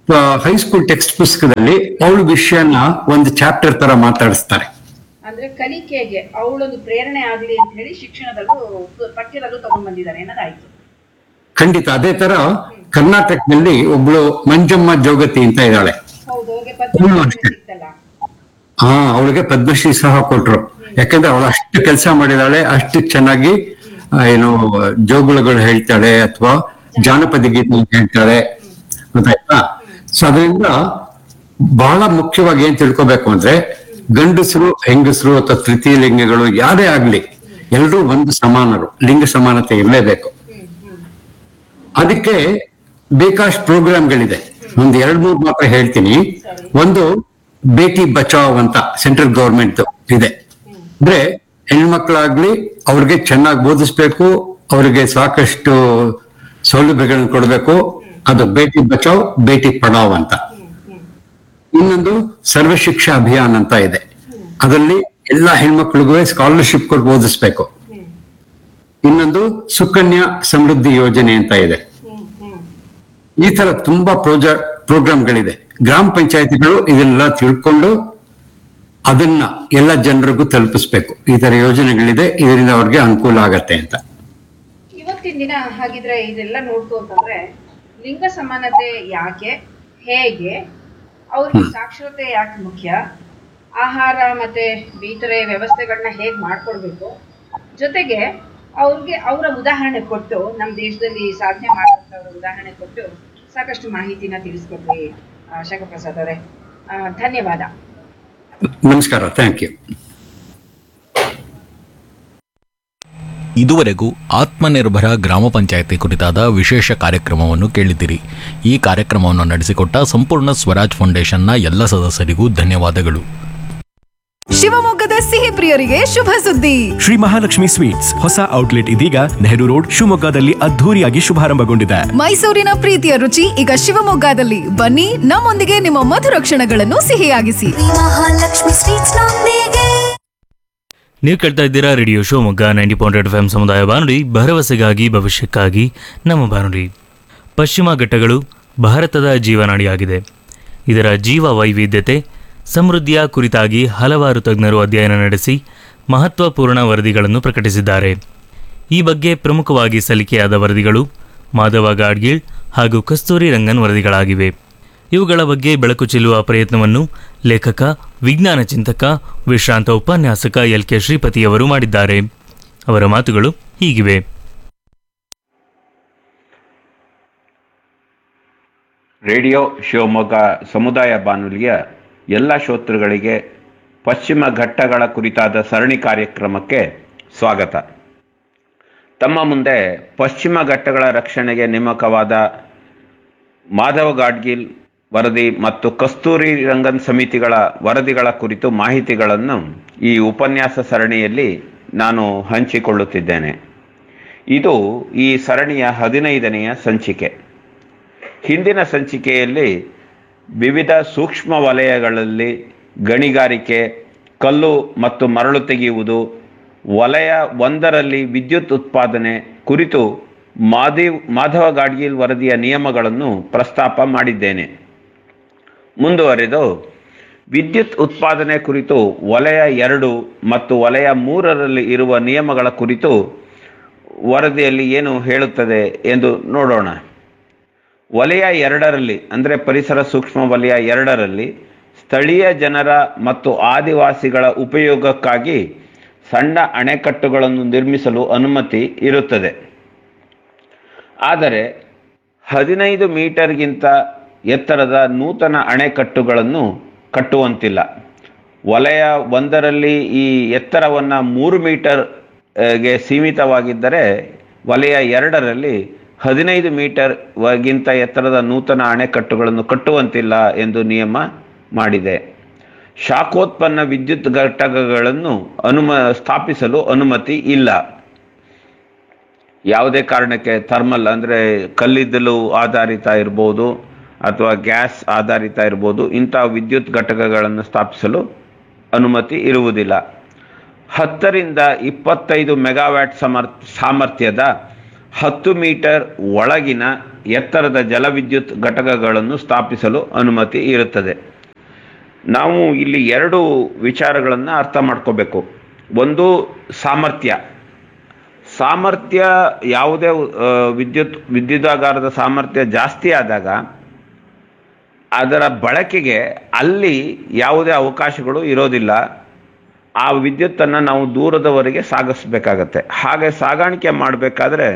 ಹೈಸ್ಕೂಲ್ ಟೆಕ್ಸ್ಟ್ ಪುಸ್ತಕದಲ್ಲಿ ಅವಳ ವಿಷಯನ ಒಂದು ಚಾಪ್ಟರ್ ತರ ಮಾತಾಡಿಸ್ತಾರೆ ಅಂದ್ರೆ ಕಲಿಕೆಗೆ ಅವಳೊಂದು ಪ್ರೇರಣೆ ಆಗ್ಲಿ ಅಂತ ಹೇಳಿ ಶಿಕ್ಷಣದಲ್ಲೂ ಪಠ್ಯದಲ್ಲೂ ತಗೊಂಡ್ ಬಂದಿದ್ದಾರೆ ಅನ್ನೋದಾಯ್ತು ಖಂಡಿತ ಅದೇ ತರ ಕರ್ನಾಟಕದಲ್ಲಿ ಒಬ್ಳು ಮಂಜಮ್ಮ ಜೋಗತಿ ಅಂತ ಇದ್ದಾಳೆ ಹೌದು ಅವ್ರಿಗೆ ಪದ್ಮಶ್ರೀ ಸಿಕ್ತಲ್ಲ ಹಾ ಅವಳಿಗೆ ಪದ್ಮಶ್ರೀ ಸಹ ಕೊಟ್ರು ಯಾಕಂದ್ರೆ ಅವಳು ಅಷ್ಟು ಕೆಲಸ ಮಾಡಿದಾಳೆ ಅಷ್ಟು ಚೆನ್ನಾಗಿ ಆ, ಏನು ಜೋಗುಳಗಳು ಹೇಳ್ತಾಳೆ ಅಥವಾ ಜಾನಪದ ಗೀತೆ ಹೇಳ್ತಾಳೆ ಗೊತ್ತಾಯ್ತಾ ಸೊ ಅದರಿಂದ ಬಹಳ ಮುಖ್ಯವಾಗಿ ಏನ್ ತಿಳ್ಕೊಬೇಕು ಅಂದ್ರೆ ಗಂಡಸರು ಹೆಂಗಸರು ಅಥವಾ ತೃತೀಯ ಲಿಂಗಗಳು ಯಾರೇ ಆಗ್ಲಿ ಎಲ್ಲರೂ ಒಂದು ಸಮಾನರು ಲಿಂಗ ಸಮಾನತೆ ಇರಲೇಬೇಕು ಅದಕ್ಕೆ ಬೇಕಾಷ್ಟು ಪ್ರೋಗ್ರಾಮ್ಗಳಿದೆ ಒಂದ್ ಎರಡ್ ಮೂರ್ ಮಾತ್ರ ಹೇಳ್ತೀನಿ ಒಂದು ಬೇಟಿ ಬಚಾವ್ ಅಂತ ಸೆಂಟ್ರಲ್ ಗವರ್ಮೆಂಟ್ ಇದೆ ಅಂದ್ರೆ ಹೆಣ್ಮಕ್ಳಾಗ್ಲಿ ಅವ್ರಿಗೆ ಚೆನ್ನಾಗಿ ಬೋಧಿಸ್ಬೇಕು ಅವ್ರಿಗೆ ಸಾಕಷ್ಟು ಸೌಲಭ್ಯಗಳನ್ನು ಕೊಡಬೇಕು ಅದು ಬೇಟಿ ಬಚಾವ್ ಬೇಟಿ ಪಡಾವ್ ಅಂತ ಇನ್ನೊಂದು ಸರ್ವ ಶಿಕ್ಷಾ ಅಭಿಯಾನ್ ಅಂತ ಇದೆ ಅದರಲ್ಲಿ ಎಲ್ಲಾ ಹೆಣ್ಮಕ್ಳಿಗೂ ಸ್ಕಾಲರ್ಶಿಪ್ ಕೊಟ್ಟು ಓದಿಸ್ಬೇಕು ಇನ್ನೊಂದು ಸುಕನ್ಯಾ ಸಮೃದ್ಧಿ ಯೋಜನೆ ಅಂತ ಇದೆ ಈ ತರ ತುಂಬಾ ಪ್ರೋಜ ಪ್ರೋಗ್ರಾಮ್ಗಳಿದೆ ಗ್ರಾಮ ಪಂಚಾಯತಿಗಳು ಇದನ್ನೆಲ್ಲ ತಿಳ್ಕೊಂಡು ಅದನ್ನ ಎಲ್ಲ ಜನರಿಗೂ ತಲುಪಿಸ್ಬೇಕು ಈ ತರ ಯೋಜನೆಗಳಿದೆ ಇದರಿಂದ ಅವ್ರಿಗೆ ಅನುಕೂಲ ಆಗತ್ತೆ ಅಂತ ಇವತ್ತಿನ ದಿನ ಹಾಗಿದ್ರೆ ಇದೆಲ್ಲ ನೋಡ್ತು ಅಂತಂದ್ರೆ ಲಿಂಗ ಸಮಾನತೆ ಯಾಕೆ ಹೇಗೆ ಅವ್ರಿಗೆ ಸಾಕ್ಷರತೆ ಯಾಕೆ ಮುಖ್ಯ ಆಹಾರ ಮತ್ತೆ ಇತರೆ ವ್ಯವಸ್ಥೆಗಳನ್ನ ಹೇಗ್ ಮಾಡ್ಕೊಡ್ಬೇಕು ಜೊತೆಗೆ ಅವ್ರಿಗೆ ಅವರ ಉದಾಹರಣೆ ಕೊಟ್ಟು ನಮ್ಮ ದೇಶದಲ್ಲಿ ಸಾಧನೆ ಮಾಡಿದಂಥವ್ರ ಉದಾಹರಣೆ ಕೊಟ್ಟು ಸಾಕಷ್ಟು ಮಾಹಿತಿನ ತಿಳಿಸ್ಕೊಟ್ರಿ ಆ, ಶಂಕರಪ್ರಸಾದ್ ಅವರೇ ಆ, ಧನ್ಯವಾದ ನಮಸ್ಕಾರ ಥ್ಯಾಂಕ್ ಯು ಇದುವರೆಗೂ ಆತ್ಮನಿರ್ಭರ ಗ್ರಾಮ ಪಂಚಾಯತಿ ಕುರಿತಾದ ವಿಶೇಷ ಕಾರ್ಯಕ್ರಮವನ್ನು ಕೇಳಿದಿರಿ ಈ ಕಾರ್ಯಕ್ರಮವನ್ನು ನಡೆಸಿಕೊಟ್ಟ ಸಂಪೂರ್ಣ ಸ್ವರಾಜ್ ಫೌಂಡೇಶನ್ನ ಎಲ್ಲ ಸದಸ್ಯರಿಗೂ ಧನ್ಯವಾದಗಳು ಶಿವಮೊಗ್ಗದ ಸಿಹಿ ಪ್ರಿಯರಿಗೆ ಶುಭ ಸುದ್ದಿ ಶ್ರೀ ಮಹಾಲಕ್ಷ್ಮಿ ಸ್ವೀಟ್ಸ್ ಹೊಸ ಔಟ್ಲೆಟ್ ಇದೀಗ ನೆಹರು ರೋಡ್ ಶಿವಮೊಗ್ಗದಲ್ಲಿ ಅದ್ಧೂರಿಯಾಗಿ ಶುಭಾರಂಭಗೊಂಡಿದೆ ಮೈಸೂರಿನ ಪ್ರೀತಿಯ ರುಚಿ ಈಗ ಶಿವಮೊಗ್ಗದಲ್ಲಿ ಬನ್ನಿ ನಮ್ಮೊಂದಿಗೆ ನಿಮ್ಮ ಮಧುರ ಕ್ಷಣಗಳನ್ನು ಸಿಹಿಯಾಗಿಸಿ ಮಹಾಲಕ್ಷ್ಮಿ ಸ್ವೀಟ್ಸ್ ನೊಂದಿಗೆ ನೀವು ಕೇಳ್ತಾ ಇದ್ದೀರಾ radio Shivamogga ninety point F M ಸಮುದಾಯ ಬಾನುಲಿ ಭರವಸೆಗಾಗಿ ಭವಿಷ್ಯಕ್ಕಾಗಿ ನಮ್ಮ ಬಾನುಲಿ ಪಶ್ಚಿಮ ಘಟ್ಟಗಳು ಭಾರತದ ಜೀವನಾಡಿಯಾಗಿದೆ ಇದರ ಜೀವ ವೈವಿಧ್ಯತೆ ಸಮೃದ್ಧಿಯ ಕುರಿತಾಗಿ ಹಲವಾರು ತಜ್ಞರು ಅಧ್ಯಯನ ನಡೆಸಿ ಮಹತ್ವಪೂರ್ಣ ವರದಿಗಳನ್ನು ಪ್ರಕಟಿಸಿದ್ದಾರೆ ಈ ಬಗ್ಗೆ ಪ್ರಮುಖವಾಗಿ ಸಲ್ಲಿಕೆಯಾದ ವರದಿಗಳು ಮಾಧವ ಗಾಡ್ಗೀಳ್ ಹಾಗೂ ಕಸ್ತೂರಿ ರಂಗನ್ ವರದಿಗಳಾಗಿವೆ ಇವುಗಳ ಬಗ್ಗೆ ಬೆಳಕು ಚೆಲ್ಲುವ ಪ್ರಯತ್ನವನ್ನು ಲೇಖಕ ವಿಜ್ಞಾನ ಚಿಂತಕ ವಿಶ್ರಾಂತ ಉಪನ್ಯಾಸಕ ಎಲ್ ಕೆ ಶ್ರೀಪತಿಯವರು ಮಾಡಿದ್ದಾರೆ ಅವರ ಮಾತುಗಳು ಹೀಗಿವೆ ರೇಡಿಯೋ ಶಿವಮೊಗ್ಗ ಸಮುದಾಯ ಬಾನುಲಿಯ ಎಲ್ಲ ಶ್ರೋತೃಗಳಿಗೆ ಪಶ್ಚಿಮ ಘಟ್ಟಗಳ ಕುರಿತಾದ ಸರಣಿ ಕಾರ್ಯಕ್ರಮಕ್ಕೆ ಸ್ವಾಗತ ತಮ್ಮ ಮುಂದೆ ಪಶ್ಚಿಮ ಘಟ್ಟಗಳ ರಕ್ಷಣೆಗೆ ನೇಮಕವಾದ ಮಾಧವ ಗಾಡ್ಗಿಲ್ ವರದಿ ಮತ್ತು ಕಸ್ತೂರಿ ರಂಗನ್ ಸಮಿತಿಗಳ ವರದಿಗಳ ಕುರಿತು ಮಾಹಿತಿಗಳನ್ನು ಈ ಉಪನ್ಯಾಸ ಸರಣಿಯಲ್ಲಿ ನಾನು ಹಂಚಿಕೊಳ್ಳುತ್ತಿದ್ದೇನೆ ಇದು ಈ ಸರಣಿಯ ಹದಿನೈದನೆಯ ಸಂಚಿಕೆ ಹಿಂದಿನ ಸಂಚಿಕೆಯಲ್ಲಿ ವಿವಿಧ ಸೂಕ್ಷ್ಮ ವಲಯಗಳಲ್ಲಿ ಗಣಿಗಾರಿಕೆ ಕಲ್ಲು ಮತ್ತು ಮರಳು ತೆಗೆಯುವುದು ವಲಯ ಒಂದರಲ್ಲಿ ವಿದ್ಯುತ್ ಉತ್ಪಾದನೆ ಕುರಿತು ಮಾದಿ ಮಾಧವ ಗಾಡ್ಗಿಲ್ ವರದಿಯ ನಿಯಮಗಳನ್ನು ಪ್ರಸ್ತಾಪ ಮಾಡಿದ್ದೇನೆ ಮುಂದುವರೆದು ವಿದ್ಯುತ್ ಉತ್ಪಾದನೆ ಕುರಿತು ವಲಯ ಎರಡು ಮತ್ತು ವಲಯ ಮೂರರಲ್ಲಿ ಇರುವ ನಿಯಮಗಳ ಕುರಿತು ವರದಿಯಲ್ಲಿ ಏನು ಹೇಳುತ್ತದೆ ಎಂದು ನೋಡೋಣ ವಲಯ ಎರಡರಲ್ಲಿ ಅಂದರೆ ಪರಿಸರ ಸೂಕ್ಷ್ಮ ವಲಯ ಎರಡರಲ್ಲಿ ಸ್ಥಳೀಯ ಜನರ ಮತ್ತು ಆದಿವಾಸಿಗಳ ಉಪಯೋಗಕ್ಕಾಗಿ ಸಣ್ಣ ಅಣೆಕಟ್ಟುಗಳನ್ನು ನಿರ್ಮಿಸಲು ಅನುಮತಿ ಇರುತ್ತದೆ ಆದರೆ ಹದಿನೈದು ಮೀಟರ್ಗಿಂತ ಎತ್ತರದ ನೂತನ ಅಣೆಕಟ್ಟುಗಳನ್ನು ಕಟ್ಟುವಂತಿಲ್ಲ ವಲಯ ಒಂದರಲ್ಲಿ ಈ ಎತ್ತರವನ್ನು ಮೂರು ಮೀಟರ್ ಆ, ಗೆ ಸೀಮಿತವಾಗಿದ್ದರೆ ವಲಯ ಎರಡರಲ್ಲಿ ಹದಿನೈದು ಮೀಟರ್ ಗಿಂತ ಎತ್ತರದ ನೂತನ ಅಣೆಕಟ್ಟುಗಳನ್ನು ಕಟ್ಟುವಂತಿಲ್ಲ ಎಂದು ನಿಯಮ ಮಾಡಿದೆ ಶಾಖೋತ್ಪನ್ನ ವಿದ್ಯುತ್ ಘಟಕಗಳನ್ನು ಅನುಮ ಸ್ಥಾಪಿಸಲು ಅನುಮತಿ ಇಲ್ಲ ಯಾವುದೇ ಕಾರಣಕ್ಕೆ ಥರ್ಮಲ್ ಅಂದರೆ ಕಲ್ಲಿದ್ದಲು ಆಧಾರಿತ ಇರ್ಬೋದು ಅಥವಾ ಗ್ಯಾಸ್ ಆಧಾರಿತ ಇರ್ಬೋದು ಇಂಥ ವಿದ್ಯುತ್ ಘಟಕಗಳನ್ನು ಸ್ಥಾಪಿಸಲು ಅನುಮತಿ ಇರುವುದಿಲ್ಲ ಹತ್ತರಿಂದ ಇಪ್ಪತ್ತೈದು ಮೆಗಾವ್ಯಾಟ್ ಸಮರ್ ಸಾಮರ್ಥ್ಯದ ಹತ್ತು ಮೀಟರ್ ಒಳಗಿನ ಎತ್ತರದ ಜಲವಿದ್ಯುತ್ ಘಟಕಗಳನ್ನು ಸ್ಥಾಪಿಸಲು ಅನುಮತಿ ಇರುತ್ತದೆ ನಾವು ಇಲ್ಲಿ ಎರಡು ವಿಚಾರಗಳನ್ನು ಅರ್ಥ ಮಾಡ್ಕೋಬೇಕು ಒಂದು ಸಾಮರ್ಥ್ಯ ಸಾಮರ್ಥ್ಯ ಯಾವುದೇ ಆ, ವಿದ್ಯುತ್ ವಿದ್ಯುದಾಗಾರದ ಸಾಮರ್ಥ್ಯ ಜಾಸ್ತಿ ಆದಾಗ ಅದರ ಬಳಕೆಗೆ ಅಲ್ಲಿ ಯಾವುದೇ ಅವಕಾಶಗಳು ಇರೋದಿಲ್ಲ ಆ ವಿದ್ಯುತ್ತನ್ನು ನಾವು ದೂರದವರೆಗೆ ಸಾಗಿಸ್ಬೇಕಾಗತ್ತೆ ಹಾಗೆ ಸಾಗಾಣಿಕೆ ಮಾಡಬೇಕಾದ್ರೆ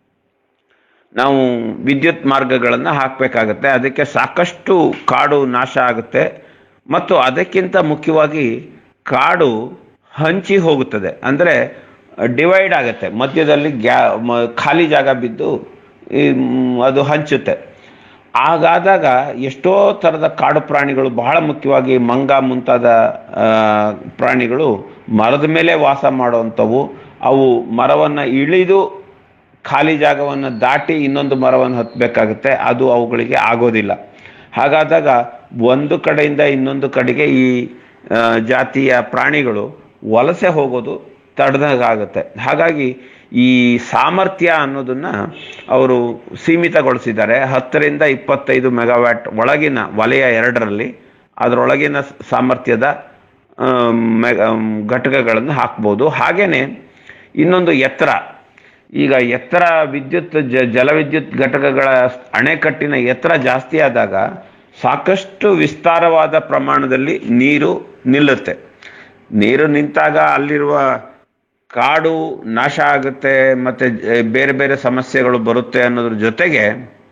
ನಾವು ವಿದ್ಯುತ್ ಮಾರ್ಗಗಳನ್ನು ಹಾಕಬೇಕಾಗತ್ತೆ ಅದಕ್ಕೆ ಸಾಕಷ್ಟು ಕಾಡು ನಾಶ ಆಗುತ್ತೆ ಮತ್ತು ಅದಕ್ಕಿಂತ ಮುಖ್ಯವಾಗಿ ಕಾಡು ಹಂಚಿ ಹೋಗುತ್ತದೆ ಅಂದರೆ ಡಿವೈಡ್ ಆಗುತ್ತೆ ಮಧ್ಯದಲ್ಲಿ ಗ್ಯಾ ಮ- ಖಾಲಿ ಜಾಗ ಬಿದ್ದು ಈ ಮ್, ಅದು ಹಂಚುತ್ತೆ ಹಾಗಾದಾಗ ಎಷ್ಟೋ ಥರದ ಕಾಡು ಪ್ರಾಣಿಗಳು ಬಹಳ ಮುಖ್ಯವಾಗಿ ಮಂಗ ಮುಂತಾದ ಆ, ಪ್ರಾಣಿಗಳು ಮರದ ಮೇಲೆ ವಾಸ ಮಾಡುವಂಥವು ಅವು ಮರವನ್ನು ಇಳಿದು ಖಾಲಿ ಜಾಗವನ್ನು ದಾಟಿ ಇನ್ನೊಂದು ಮರವನ್ನು ಹತ್ತಬೇಕಾಗುತ್ತೆ ಅದು ಅವುಗಳಿಗೆ ಆಗೋದಿಲ್ಲ ಹಾಗಾದಾಗ ಒಂದು ಕಡೆಯಿಂದ ಇನ್ನೊಂದು ಕಡೆಗೆ ಈ ಆ, ಜಾತಿಯ ಪ್ರಾಣಿಗಳು ವಲಸೆ ಹೋಗೋದು ತಡೆದಾಗುತ್ತೆ ಹಾಗಾಗಿ ಈ ಸಾಮರ್ಥ್ಯ ಅನ್ನೋದನ್ನ ಅವರು ಸೀಮಿತಗೊಳಿಸಿದ್ದಾರೆ ಹತ್ತರಿಂದ ಇಪ್ಪತ್ತೈದು ಮೆಗಾವ್ಯಾಟ್ ಒಳಗಿನ ವಲಯ ಎರಡರಲ್ಲಿ ಅದರೊಳಗಿನ ಸಾಮರ್ಥ್ಯದ ಆಮ್, ಮೆಗ- ಆಮ್, ಘಟಕಗಳನ್ನು ಹಾಕ್ಬೋದು ಹಾಗೇನೆ ಇನ್ನೊಂದು ಎತ್ತರ ಈಗ ಎತ್ತರ ವಿದ್ಯುತ್ ಜ ಜಲವಿದ್ಯುತ್ ಘಟಕಗಳ ಅಣೆಕಟ್ಟಿನ ಎತ್ತರ ಜಾಸ್ತಿ ಆದಾಗ ಸಾಕಷ್ಟು ವಿಸ್ತಾರವಾದ ಪ್ರಮಾಣದಲ್ಲಿ ನೀರು ನಿಲ್ಲುತ್ತೆ ನೀರು ನಿಂತಾಗ ಅಲ್ಲಿರುವ ಕಾಡು ನಾಶ ಆಗುತ್ತೆ ಮತ್ತೆ ಜ- ಬೇರೆ ಬೇರೆ ಸಮಸ್ಯೆಗಳು ಬರುತ್ತೆ ಅನ್ನೋದ್ರ ಜೊತೆಗೆ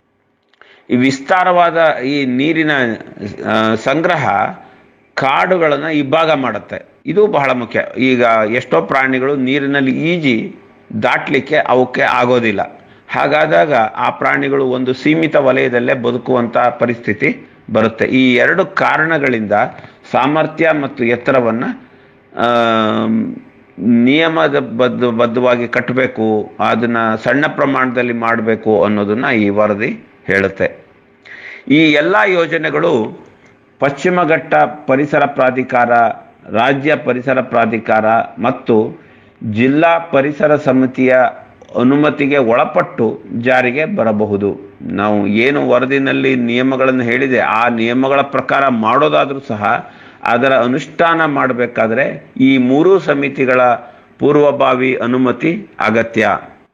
ಈ ವಿಸ್ತಾರವಾದ ಈ ನೀರಿನ ಆ, ಸಂಗ್ರಹ ಕಾಡುಗಳನ್ನು ಇಬ್ಬಾಗ ಮಾಡುತ್ತೆ ಇದು ಬಹಳ ಮುಖ್ಯ ಈಗ ಎಷ್ಟೋ ಪ್ರಾಣಿಗಳು ನೀರಿನಲ್ಲಿ ಈಜಿ ದಾಟಲಿಕ್ಕೆ ಅವಕ್ಕೆ ಆಗೋದಿಲ್ಲ ಹಾಗಾದಾಗ ಆ ಪ್ರಾಣಿಗಳು ಒಂದು ಸೀಮಿತ ವಲಯದಲ್ಲೇ ಬದುಕುವಂತ ಪರಿಸ್ಥಿತಿ ಬರುತ್ತೆ ಈ ಎರಡು ಕಾರಣಗಳಿಂದ ಸಾಮರ್ಥ್ಯ ಮತ್ತು ಎತ್ತರವನ್ನ ಆಮ್, ನಿಯಮದ ಬದ್ಧ ಬದ್ಧವಾಗಿ ಕಟ್ಟಬೇಕು ಅದನ್ನ ಸಣ್ಣ ಪ್ರಮಾಣದಲ್ಲಿ ಮಾಡಬೇಕು ಅನ್ನೋದನ್ನ ಈ ವರದಿ ಹೇಳುತ್ತೆ ಈ ಎಲ್ಲ ಯೋಜನೆಗಳು ಪಶ್ಚಿಮ ಘಟ್ಟ ಪರಿಸರ ಪ್ರಾಧಿಕಾರ ರಾಜ್ಯ ಪರಿಸರ ಪ್ರಾಧಿಕಾರ ಮತ್ತು ಜಿಲ್ಲಾ ಪರಿಸರ ಸಮಿತಿಯ ಅನುಮತಿಗೆ ಒಳಪಟ್ಟು ಜಾರಿಗೆ ಬರಬಹುದು ನಾವು ಏನು ವರದಿನಲ್ಲಿ ನಿಯಮಗಳನ್ನು ಹೇಳಿದೆ ಆ ನಿಯಮಗಳ ಪ್ರಕಾರ ಮಾಡೋದಾದ್ರೂ ಸಹ ಅದರ ಅನುಷ್ಠಾನ ಮಾಡಬೇಕಾದ್ರೆ ಈ ಮೂರೂ ಸಮಿತಿಗಳ ಪೂರ್ವಭಾವಿ ಅನುಮತಿ ಅಗತ್ಯ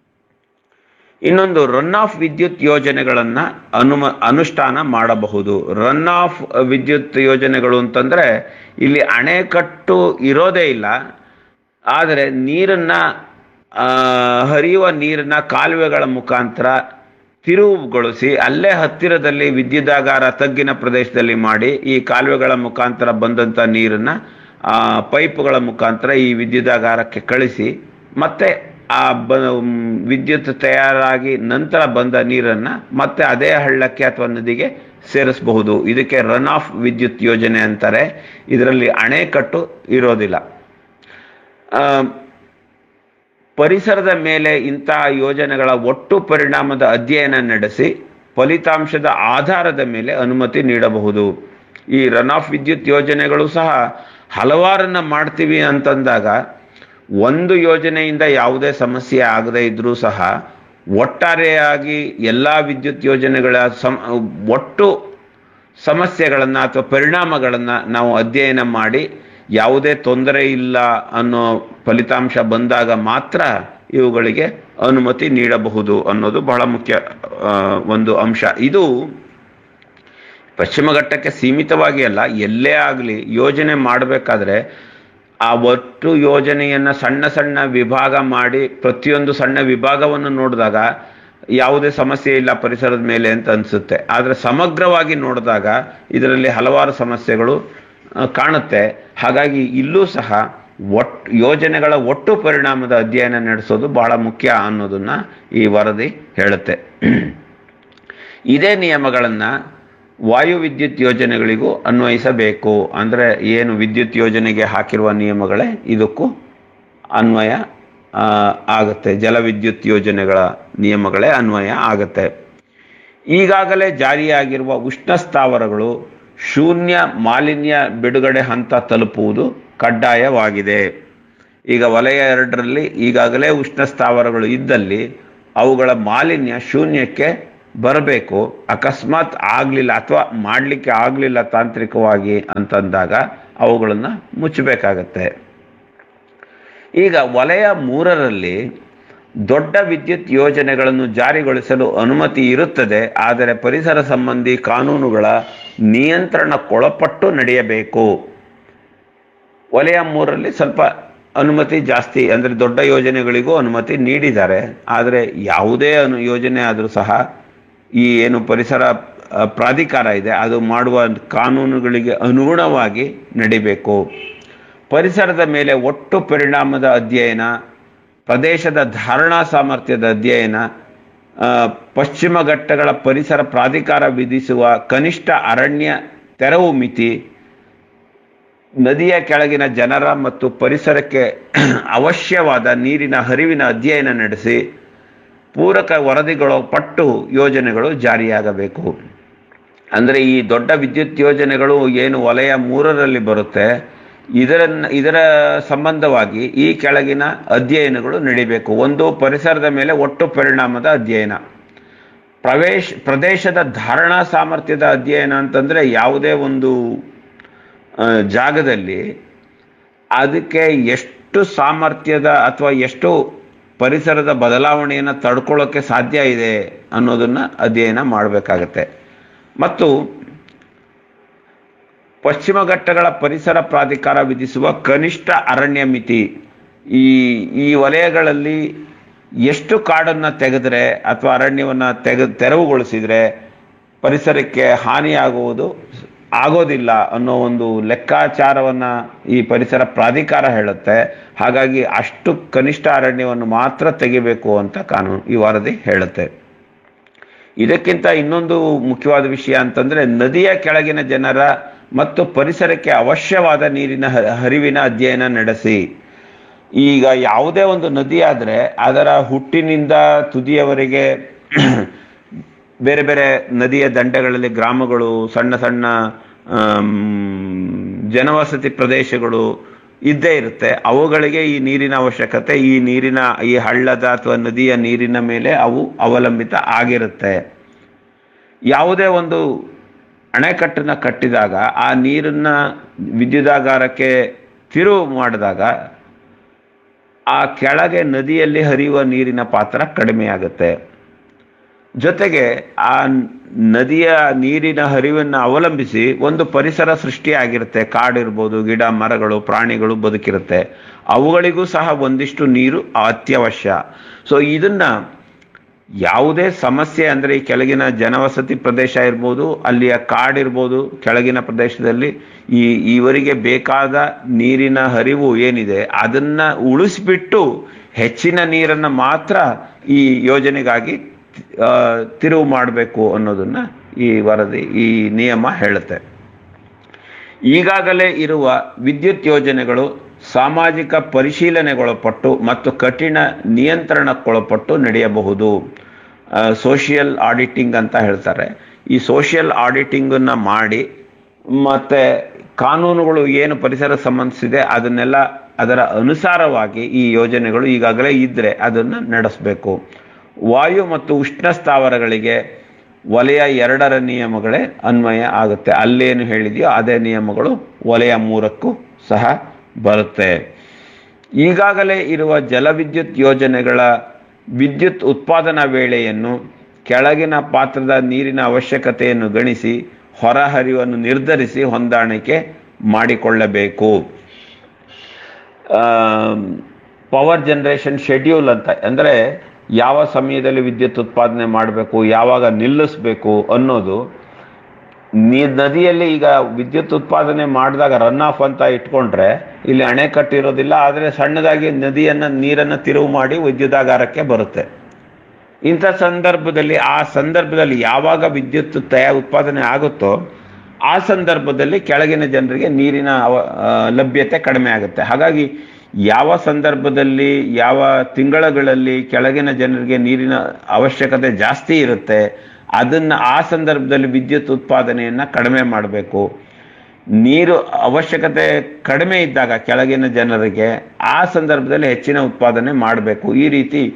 ಇನ್ನೊಂದು ರನ್ ಆಫ್ ವಿದ್ಯುತ್ ಯೋಜನೆಗಳನ್ನ ಅನುಮ ಅನುಷ್ಠಾನ ಮಾಡಬಹುದು ರನ್ ಆಫ್ ವಿದ್ಯುತ್ ಯೋಜನೆಗಳು ಅಂತಂದ್ರೆ ಇಲ್ಲಿ ಅಣೆಕಟ್ಟು ಇರೋದೇ ಇಲ್ಲ ಆದರೆ ನೀರನ್ನ ಆ, ಹರಿಯುವ ನೀರನ್ನ ಕಾಲುವೆಗಳ ಮುಖಾಂತರ ತಿರುವುಗೊಳಿಸಿ ಅಲ್ಲೇ ಹತ್ತಿರದಲ್ಲಿ ವಿದ್ಯುದಾಗಾರ ತಗ್ಗಿನ ಪ್ರದೇಶದಲ್ಲಿ ಮಾಡಿ ಈ ಕಾಲುವೆಗಳ ಮುಖಾಂತರ ಬಂದಂಥ ನೀರನ್ನ ಆ, ಪೈಪುಗಳ ಮುಖಾಂತರ ಈ ವಿದ್ಯುದಾಗಾರಕ್ಕೆ ಕಳಿಸಿ ಮತ್ತೆ ಆ ಬ ಮ್, ವಿದ್ಯುತ್ ತಯಾರಾಗಿ ನಂತರ ಬಂದ ನೀರನ್ನ ಮತ್ತೆ ಅದೇ ಹಳ್ಳಕ್ಕೆ ಅಥವಾ ನದಿಗೆ ಸೇರಿಸಬಹುದು ಇದಕ್ಕೆ ರನ್ ಆಫ್ ವಿದ್ಯುತ್ ಯೋಜನೆ ಅಂತಾರೆ ಇದರಲ್ಲಿ ಅಣೆಕಟ್ಟು ಇರೋದಿಲ್ಲ ಆ, ಪರಿಸರದ ಮೇಲೆ ಇಂತಹ ಯೋಜನೆಗಳ ಒಟ್ಟು ಪರಿಣಾಮದ ಅಧ್ಯಯನ ನಡೆಸಿ ಫಲಿತಾಂಶದ ಆಧಾರದ ಮೇಲೆ ಅನುಮತಿ ನೀಡಬಹುದು ಈ ರನ್ ಆಫ್ ವಿದ್ಯುತ್ ಯೋಜನೆಗಳು ಸಹ ಹಲವಾರನ್ನ ಮಾಡ್ತೀವಿ ಅಂತಂದಾಗ ಒಂದು ಯೋಜನೆಯಿಂದ ಯಾವುದೇ ಸಮಸ್ಯೆ ಆಗದೇ ಇದ್ರೂ ಸಹ ಒಟ್ಟಾರೆಯಾಗಿ ಎಲ್ಲ ವಿದ್ಯುತ್ ಯೋಜನೆಗಳ ಸಮ ಒಟ್ಟು ಸಮಸ್ಯೆಗಳನ್ನು ಅಥವಾ ಪರಿಣಾಮಗಳನ್ನು ನಾವು ಅಧ್ಯಯನ ಮಾಡಿ ಯಾವುದೇ ತೊಂದರೆ ಇಲ್ಲ ಅನ್ನೋ ಫಲಿತಾಂಶ ಬಂದಾಗ ಮಾತ್ರ ಇವುಗಳಿಗೆ ಅನುಮತಿ ನೀಡಬಹುದು ಅನ್ನೋದು ಬಹಳ ಮುಖ್ಯ ಆ, ಒಂದು ಅಂಶ ಇದು ಪಶ್ಚಿಮ ಘಟ್ಟಕ್ಕೆ ಸೀಮಿತವಾಗಿ ಅಲ್ಲ ಎಲ್ಲೇ ಆಗಲಿ ಯೋಜನೆ ಮಾಡಬೇಕಾದ್ರೆ ಆ ಒಟ್ಟು ಯೋಜನೆಯನ್ನ ಸಣ್ಣ ಸಣ್ಣ ವಿಭಾಗ ಮಾಡಿ ಪ್ರತಿಯೊಂದು ಸಣ್ಣ ವಿಭಾಗವನ್ನು ನೋಡಿದಾಗ ಯಾವುದೇ ಸಮಸ್ಯೆ ಇಲ್ಲ ಪರಿಸರದ ಮೇಲೆ ಅಂತ ಅನಿಸುತ್ತೆ ಆದರೆ ಸಮಗ್ರವಾಗಿ ನೋಡಿದಾಗ ಇದರಲ್ಲಿ ಹಲವಾರು ಸಮಸ್ಯೆಗಳು ಆ, ಕಾಣುತ್ತೆ ಹಾಗಾಗಿ ಇಲ್ಲೂ ಸಹ ಒಟ್ಟು ಯೋಜನೆಗಳ ಒಟ್ಟು ಪರಿಣಾಮದ ಅಧ್ಯಯನ ನಡೆಸೋದು ಬಹಳ ಮುಖ್ಯ ಅನ್ನೋದನ್ನ ಈ ವರದಿ ಹೇಳುತ್ತೆ ಇದೇ ನಿಯಮಗಳನ್ನು ವಾಯು ವಿದ್ಯುತ್ ಯೋಜನೆಗಳಿಗೂ ಅನ್ವಯಿಸಬೇಕು ಅಂದರೆ ಏನು ವಿದ್ಯುತ್ ಯೋಜನೆಗೆ ಹಾಕಿರುವ ನಿಯಮಗಳೇ ಇದಕ್ಕೂ ಅನ್ವಯ ಆ, ಆಗುತ್ತೆ ಜಲವಿದ್ಯುತ್ ಯೋಜನೆಗಳ ನಿಯಮಗಳೇ ಅನ್ವಯ ಆಗುತ್ತೆ ಈಗಾಗಲೇ ಜಾರಿಯಾಗಿರುವ ಉಷ್ಣ ಸ್ಥಾವರಗಳು ಶೂನ್ಯ ಮಾಲಿನ್ಯ ಬಿಡುಗಡೆ ಹಂತ ತಲುಪುವುದು ಕಡ್ಡಾಯವಾಗಿದೆ ಈಗ ವಲಯ ಎರಡರಲ್ಲಿ ಈಗಾಗಲೇ ಉಷ್ಣ ಸ್ಥಾವರಗಳು ಇದ್ದಲ್ಲಿ ಅವುಗಳ ಮಾಲಿನ್ಯ ಶೂನ್ಯಕ್ಕೆ ಬರಬೇಕು ಅಕಸ್ಮಾತ್ ಆಗಲಿಲ್ಲ ಅಥವಾ ಮಾಡಲಿಕ್ಕೆ ಆಗಲಿಲ್ಲ ತಾಂತ್ರಿಕವಾಗಿ ಅಂತಂದಾಗ ಅವುಗಳನ್ನು ಮುಚ್ಚಬೇಕಾಗತ್ತೆ ಈಗ ವಲಯ ಮೂರರಲ್ಲಿ ದೊಡ್ಡ ವಿದ್ಯುತ್ ಯೋಜನೆಗಳನ್ನು ಜಾರಿಗೊಳಿಸಲು ಅನುಮತಿ ಇರುತ್ತದೆ ಆದರೆ ಪರಿಸರ ಸಂಬಂಧಿ ಕಾನೂನುಗಳ ನಿಯಂತ್ರಣಕ್ಕೊಳಪಟ್ಟು ನಡೆಯಬೇಕು ವಲಯ ಮೂರರಲ್ಲಿ ಸ್ವಲ್ಪ ಅನುಮತಿ ಜಾಸ್ತಿ ಅಂದರೆ ದೊಡ್ಡ ಯೋಜನೆಗಳಿಗೂ ಅನುಮತಿ ನೀಡಿದ್ದಾರೆ ಆದರೆ ಯಾವುದೇ ಅನು ಯೋಜನೆ ಆದರೂ ಸಹ ಈ ಏನು ಪರಿಸರ ಆ, ಪ್ರಾಧಿಕಾರ ಇದೆ ಅದು ಮಾಡುವ ಕಾನೂನುಗಳಿಗೆ ಅನುಗುಣವಾಗಿ ನಡಿಬೇಕು ಪರಿಸರದ ಮೇಲೆ ಒಟ್ಟು ಪರಿಣಾಮದ ಅಧ್ಯಯನ ಪ್ರದೇಶದ ಧಾರಣಾ ಸಾಮರ್ಥ್ಯದ ಅಧ್ಯಯನ ಆ, ಪಶ್ಚಿಮ ಘಟ್ಟಗಳ ಪರಿಸರ ಪ್ರಾಧಿಕಾರ ವಿಧಿಸುವ ಕನಿಷ್ಠ ಅರಣ್ಯ ತೆರವು ಮಿತಿ ನದಿಯ ಕೆಳಗಿನ ಜನರ ಮತ್ತು ಪರಿಸರಕ್ಕೆ ಅವಶ್ಯವಾದ ನೀರಿನ ಹರಿವಿನ ಅಧ್ಯಯನ ನಡೆಸಿ ಪೂರಕ ವರದಿಗಳು ಪಟ್ಟು ಯೋಜನೆಗಳು ಜಾರಿಯಾಗಬೇಕು ಅಂದರೆ ಈ ದೊಡ್ಡ ವಿದ್ಯುತ್ ಯೋಜನೆಗಳು ಏನು ವಲಯ ಮೂರರಲ್ಲಿ ಬರುತ್ತೆ ಇದರನ್ನ ಇದರ ಸಂಬಂಧವಾಗಿ ಈ ಕೆಳಗಿನ ಅಧ್ಯಯನಗಳು ನಡಿಬೇಕು ಒಂದು ಪರಿಸರದ ಮೇಲೆ ಒಟ್ಟು ಪರಿಣಾಮದ ಅಧ್ಯಯನ ಪ್ರವೇಶ ಪ್ರದೇಶದ ಧಾರಣಾ ಸಾಮರ್ಥ್ಯದ ಅಧ್ಯಯನ ಅಂತಂದರೆ ಯಾವುದೇ ಒಂದು ಆ, ಜಾಗದಲ್ಲಿ ಅದಕ್ಕೆ ಎಷ್ಟು ಸಾಮರ್ಥ್ಯದ ಅಥವಾ ಎಷ್ಟು ಪರಿಸರದ ಬದಲಾವಣೆಯನ್ನು ತಡ್ಕೊಳ್ಳೋಕ್ಕೆ ಸಾಧ್ಯ ಇದೆ ಅನ್ನೋದನ್ನು ಅಧ್ಯಯನ ಮಾಡಬೇಕಾಗತ್ತೆ ಮತ್ತು ಪಶ್ಚಿಮ ಘಟ್ಟಗಳ ಪರಿಸರ ಪ್ರಾಧಿಕಾರ ವಿಧಿಸುವ ಕನಿಷ್ಠ ಅರಣ್ಯ ಮಿತಿ ಈ ಈ ವಲಯಗಳಲ್ಲಿ ಎಷ್ಟು ಕಾಡನ್ನು ತೆಗೆದ್ರೆ ಅಥವಾ ಅರಣ್ಯವನ್ನು ತೆಗೆ ತೆರವುಗೊಳಿಸಿದರೆ ಪರಿಸರಕ್ಕೆ ಹಾನಿಯಾಗುವುದು ಆಗೋದಿಲ್ಲ ಅನ್ನೋ ಒಂದು ಲೆಕ್ಕಾಚಾರವನ್ನು ಈ ಪರಿಸರ ಪ್ರಾಧಿಕಾರ ಹೇಳುತ್ತೆ ಹಾಗಾಗಿ ಅಷ್ಟು ಕನಿಷ್ಠ ಅರಣ್ಯವನ್ನು ಮಾತ್ರ ತೆಗಿಬೇಕು ಅಂತ ಕಾನೂನು ಈ ವರದಿ ಹೇಳುತ್ತೆ ಇದಕ್ಕಿಂತ ಇನ್ನೊಂದು ಮುಖ್ಯವಾದ ವಿಷಯ ಅಂತಂದ್ರೆ ನದಿಯ ಕೆಳಗಿನ ಜನರ ಮತ್ತು ಪರಿಸರಕ್ಕೆ ಅವಶ್ಯವಾದ ನೀರಿನ ಹ- ಹರಿವಿನ ಅಧ್ಯಯನ ನಡೆಸಿ ಈಗ ಯಾವುದೇ ಒಂದು ನದಿ ಆದರೆ ಅದರ ಹುಟ್ಟಿನಿಂದ ತುದಿಯವರೆಗೆ ಬೇರೆ ಬೇರೆ ನದಿಯ ದಂಡೆಗಳಲ್ಲಿ ಗ್ರಾಮಗಳು ಸಣ್ಣ ಸಣ್ಣ ಆಮ್, ಜನವಸತಿ ಪ್ರದೇಶಗಳು ಇದ್ದೇ ಇರುತ್ತೆ ಅವುಗಳಿಗೆ ಈ ನೀರಿನ ಅವಶ್ಯಕತೆ ಈ ನೀರಿನ ಈ ಹಳ್ಳದ ಅಥವಾ ನದಿಯ ನೀರಿನ ಮೇಲೆ ಅವು ಅವಲಂಬಿತ ಆಗಿರುತ್ತೆ ಯಾವುದೇ ಒಂದು ಅಣೆಕಟ್ಟನ್ನು ಕಟ್ಟಿದಾಗ ಆ ನೀರನ್ನ ವಿದ್ಯುದಾಗಾರಕ್ಕೆ ತಿರುವು ಮಾಡಿದಾಗ ಆ ಕೆಳಗೆ ನದಿಯಲ್ಲಿ ಹರಿಯುವ ನೀರಿನ ಪಾತ್ರ ಕಡಿಮೆಯಾಗುತ್ತೆ ಜೊತೆಗೆ ಆ ನದಿಯ ನೀರಿನ ಹರಿವನ್ನು ಅವಲಂಬಿಸಿ ಒಂದು ಪರಿಸರ ಸೃಷ್ಟಿಯಾಗಿರುತ್ತೆ ಕಾಡಿರ್ಬೋದು ಗಿಡ ಮರಗಳು ಪ್ರಾಣಿಗಳು ಬದುಕಿರುತ್ತೆ ಅವುಗಳಿಗೂ ಸಹ ಒಂದಿಷ್ಟು ನೀರು ಅತ್ಯವಶ್ಯ ಸೊ ಇದನ್ನ ಯಾವುದೇ ಸಮಸ್ಯೆ ಅಂದರೆ ಈ ಕೆಳಗಿನ ಜನವಸತಿ ಪ್ರದೇಶ ಇರ್ಬೋದು ಅಲ್ಲಿಯ ಕಾಡಿರ್ಬೋದು ಕೆಳಗಿನ ಪ್ರದೇಶದಲ್ಲಿ ಈ ಇವರಿಗೆ ಬೇಕಾದ ನೀರಿನ ಹರಿವು ಏನಿದೆ ಅದನ್ನ ಉಳಿಸ್ಬಿಟ್ಟು ಹೆಚ್ಚಿನ ನೀರನ್ನು ಮಾತ್ರ ಈ ಯೋಜನೆಗಾಗಿ ಆ, ತಿರುವು ಮಾಡಬೇಕು ಅನ್ನೋದನ್ನ ಈ ವರದಿ ಈ ನಿಯಮ ಹೇಳುತ್ತೆ ಈಗಾಗಲೇ ಇರುವ ವಿದ್ಯುತ್ ಯೋಜನೆಗಳು ಸಾಮಾಜಿಕ ಪರಿಶೀಲನೆಗೊಳಪಟ್ಟು ಮತ್ತು ಕಠಿಣ ನಿಯಂತ್ರಣಕ್ಕೊಳಪಟ್ಟು ನಡೆಯಬಹುದು ಸೋಷಿಯಲ್ ಆಡಿಟಿಂಗ್ ಅಂತ ಹೇಳ್ತಾರೆ ಈ ಸೋಷಿಯಲ್ ಆಡಿಟಿಂಗನ್ನು ಮಾಡಿ ಮತ್ತು ಕಾನೂನುಗಳು ಏನು ಪರಿಸರ ಸಂಬಂಧಿಸಿದೆ ಅದನ್ನೆಲ್ಲ ಅದರ ಅನುಸಾರವಾಗಿ ಈ ಯೋಜನೆಗಳು ಈಗಾಗಲೇ ಇದ್ದರೆ ಅದನ್ನು ನಡೆಸಬೇಕು ವಾಯು ಮತ್ತು ಉಷ್ಣ ಸ್ಥಾವರಗಳಿಗೆ ವಲಯ ಎರಡರ ನಿಯಮಗಳೇ ಅನ್ವಯ ಆಗುತ್ತೆ ಅಲ್ಲೇನು ಹೇಳಿದೆಯೋ ಅದೇ ನಿಯಮಗಳು ವಲಯ ಮೂರಕ್ಕೂ ಸಹ ಬರುತ್ತೆ ಈಗಾಗಲೇ ಇರುವ ಜಲವಿದ್ಯುತ್ ಯೋಜನೆಗಳ ವಿದ್ಯುತ್ ಉತ್ಪಾದನಾ ವೇಳೆಯನ್ನು ಕೆಳಗಿನ ಪಾತ್ರದ ನೀರಿನ ಅವಶ್ಯಕತೆಯನ್ನು ಗಣಿಸಿ ಹೊರಹರಿವನ್ನು ನಿರ್ಧರಿಸಿ ಹೊಂದಾಣಿಕೆ ಮಾಡಿಕೊಳ್ಳಬೇಕು ಪವರ್ ಜನರೇಷನ್ ಶೆಡ್ಯೂಲ್ ಅಂತ ಅಂದರೆ ಯಾವ ಸಮಯದಲ್ಲಿ ವಿದ್ಯುತ್ ಉತ್ಪಾದನೆ ಮಾಡಬೇಕು ಯಾವಾಗ ನಿಲ್ಲಿಸಬೇಕು ಅನ್ನೋದು ನೀ ನದಿಯಲ್ಲಿ ಈಗ ವಿದ್ಯುತ್ ಉತ್ಪಾದನೆ ಮಾಡಿದಾಗ ರನ್ ಆಫ್ ಅಂತ ಇಟ್ಕೊಂಡ್ರೆ ಇಲ್ಲಿ ಅಣೆಕಟ್ಟು ಇರೋದಿಲ್ಲ ಆದರೆ ಸಣ್ಣದಾಗಿ ನದಿಯನ್ನು ನೀರನ್ನು ತಿರುವು ಮಾಡಿ ವಿದ್ಯುದಾಗಾರಕ್ಕೆ ಬರುತ್ತೆ ಇಂಥ ಸಂದರ್ಭದಲ್ಲಿ ಆ ಸಂದರ್ಭದಲ್ಲಿ ಯಾವಾಗ ವಿದ್ಯುತ್ ತಯ ಉತ್ಪಾದನೆ ಆಗುತ್ತೋ ಆ ಸಂದರ್ಭದಲ್ಲಿ ಕೆಳಗಿನ ಜನರಿಗೆ ನೀರಿನ ಅವ ಆ, ಲಭ್ಯತೆ ಕಡಿಮೆ ಆಗುತ್ತೆ ಹಾಗಾಗಿ ಯಾವ ಸಂದರ್ಭದಲ್ಲಿ ಯಾವ ತಿಂಗಳುಗಳಲ್ಲಿ ಕೆಳಗಿನ ಜನರಿಗೆ ನೀರಿನ ಅವಶ್ಯಕತೆ ಜಾಸ್ತಿ ಇರುತ್ತೆ ಅದನ್ನ ಆ ಸಂದರ್ಭದಲ್ಲಿ ವಿದ್ಯುತ್ ಉತ್ಪಾದನೆಯನ್ನ ಕಡಿಮೆ ಮಾಡಬೇಕು ನೀರು ಅವಶ್ಯಕತೆ ಕಡಿಮೆ ಇದ್ದಾಗ ಕೆಳಗಿನ ಜನರಿಗೆ ಆ ಸಂದರ್ಭದಲ್ಲಿ ಹೆಚ್ಚಿನ ಉತ್ಪಾದನೆ ಮಾಡಬೇಕು ಈ ರೀತಿ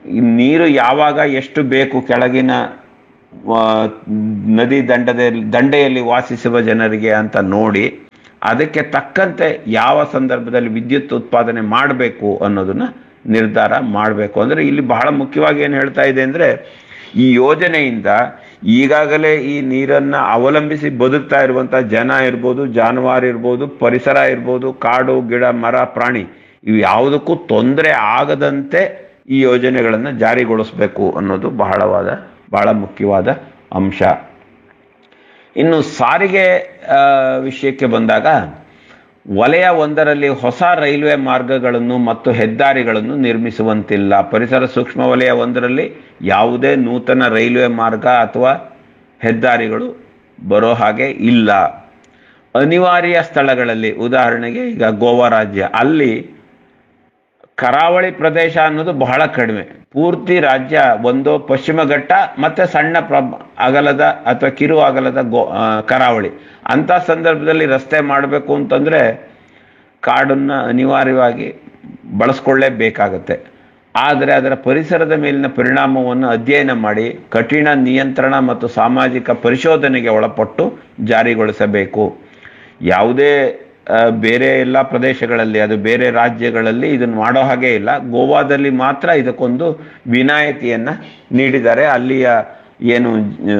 ಈ ನೀರು ಯಾವಾಗ ಎಷ್ಟು ಬೇಕು ಕೆಳಗಿನ ಆ, ನದಿ ದಂಡದಲ್ಲಿ ದಂಡೆಯಲ್ಲಿ ವಾಸಿಸುವ ಜನರಿಗೆ ಅಂತ ನೋಡಿ ಅದಕ್ಕೆ ತಕ್ಕಂತೆ ಯಾವ ಸಂದರ್ಭದಲ್ಲಿ ವಿದ್ಯುತ್ ಉತ್ಪಾದನೆ ಮಾಡಬೇಕು ಅನ್ನೋದನ್ನ ನಿರ್ಧಾರ ಮಾಡಬೇಕು ಅಂದ್ರೆ ಇಲ್ಲಿ ಬಹಳ ಮುಖ್ಯವಾಗಿ ಏನು ಹೇಳ್ತಾ ಇದೆ ಅಂದ್ರೆ ಈ ಯೋಜನೆಯಿಂದ ಈಗಾಗಲೇ ಈ ನೀರನ್ನ ಅವಲಂಬಿಸಿ ಬದುಕ್ತಾ ಇರುವಂತ ಜನ ಇರ್ಬೋದು ಜಾನುವಾರು ಇರ್ಬೋದು ಪರಿಸರ ಇರ್ಬೋದು ಕಾಡು ಗಿಡ ಮರ ಪ್ರಾಣಿ ಇವು ಯಾವುದಕ್ಕೂ ತೊಂದರೆ ಆಗದಂತೆ ಈ ಯೋಜನೆಗಳನ್ನ ಜಾರಿಗೊಳಿಸಬೇಕು ಅನ್ನೋದು ಬಹಳವಾದ ಬಹಳ ಮುಖ್ಯವಾದ ಅಂಶ ಇನ್ನು ಸಾರಿಗೆ ಆ, ವಿಷಯಕ್ಕೆ ಬಂದಾಗ ವಲಯ ಒಂದರಲ್ಲಿ ಹೊಸ ರೈಲ್ವೆ ಮಾರ್ಗಗಳನ್ನು ಮತ್ತು ಹೆದ್ದಾರಿಗಳನ್ನು ನಿರ್ಮಿಸುವಂತಿಲ್ಲ ಪರಿಸರ ಸೂಕ್ಷ್ಮ ವಲಯ ಒಂದರಲ್ಲಿ ಯಾವುದೇ ನೂತನ ರೈಲ್ವೆ ಮಾರ್ಗ ಅಥವಾ ಹೆದ್ದಾರಿಗಳು ಬರೋ ಹಾಗೆ ಇಲ್ಲ ಅನಿವಾರ್ಯ ಸ್ಥಳಗಳಲ್ಲಿ ಉದಾಹರಣೆಗೆ ಈಗ ಗೋವಾ ರಾಜ್ಯ ಅಲ್ಲಿ ಕರಾವಳಿ ಪ್ರದೇಶ ಅನ್ನೋದು ಬಹಳ ಕಡಿಮೆ ಪೂರ್ತಿ ರಾಜ್ಯ ಒಂದು ಪಶ್ಚಿಮ ಘಟ್ಟ ಮತ್ತೆ ಸಣ್ಣ ಪ್ರ ಅಗಲದ ಅಥವಾ ಕಿರು ಅಗಲದ ಗೋ ಆ, ಕರಾವಳಿ ಅಂತ ಸಂದರ್ಭದಲ್ಲಿ ರಸ್ತೆ ಮಾಡಬೇಕು ಅಂತಂದ್ರೆ ಕಾಡನ್ನ ಅನಿವಾರ್ಯವಾಗಿ ಬಳಸ್ಕೊಳ್ಳೇಬೇಕಾಗತ್ತೆ ಆದರೆ ಅದರ ಪರಿಸರದ ಮೇಲಿನ ಪರಿಣಾಮವನ್ನು ಅಧ್ಯಯನ ಮಾಡಿ ಕಠಿಣ ನಿಯಂತ್ರಣ ಮತ್ತು ಸಾಮಾಜಿಕ ಪರಿಶೋಧನೆಗೆ ಒಳಪಟ್ಟು ಜಾರಿಗೊಳಿಸಬೇಕು ಯಾವುದೇ ಆ, ಬೇರೆ ಎಲ್ಲ ಪ್ರದೇಶಗಳಲ್ಲಿ ಅದು ಬೇರೆ ರಾಜ್ಯಗಳಲ್ಲಿ ಇದನ್ನು ಮಾಡೋ ಹಾಗೆ ಇಲ್ಲ ಗೋವಾದಲ್ಲಿ ಮಾತ್ರ ಇದಕ್ಕೊಂದು ವಿನಾಯಿತಿಯನ್ನ ನೀಡಿದ್ದಾರೆ ಅಲ್ಲಿಯ ಏನು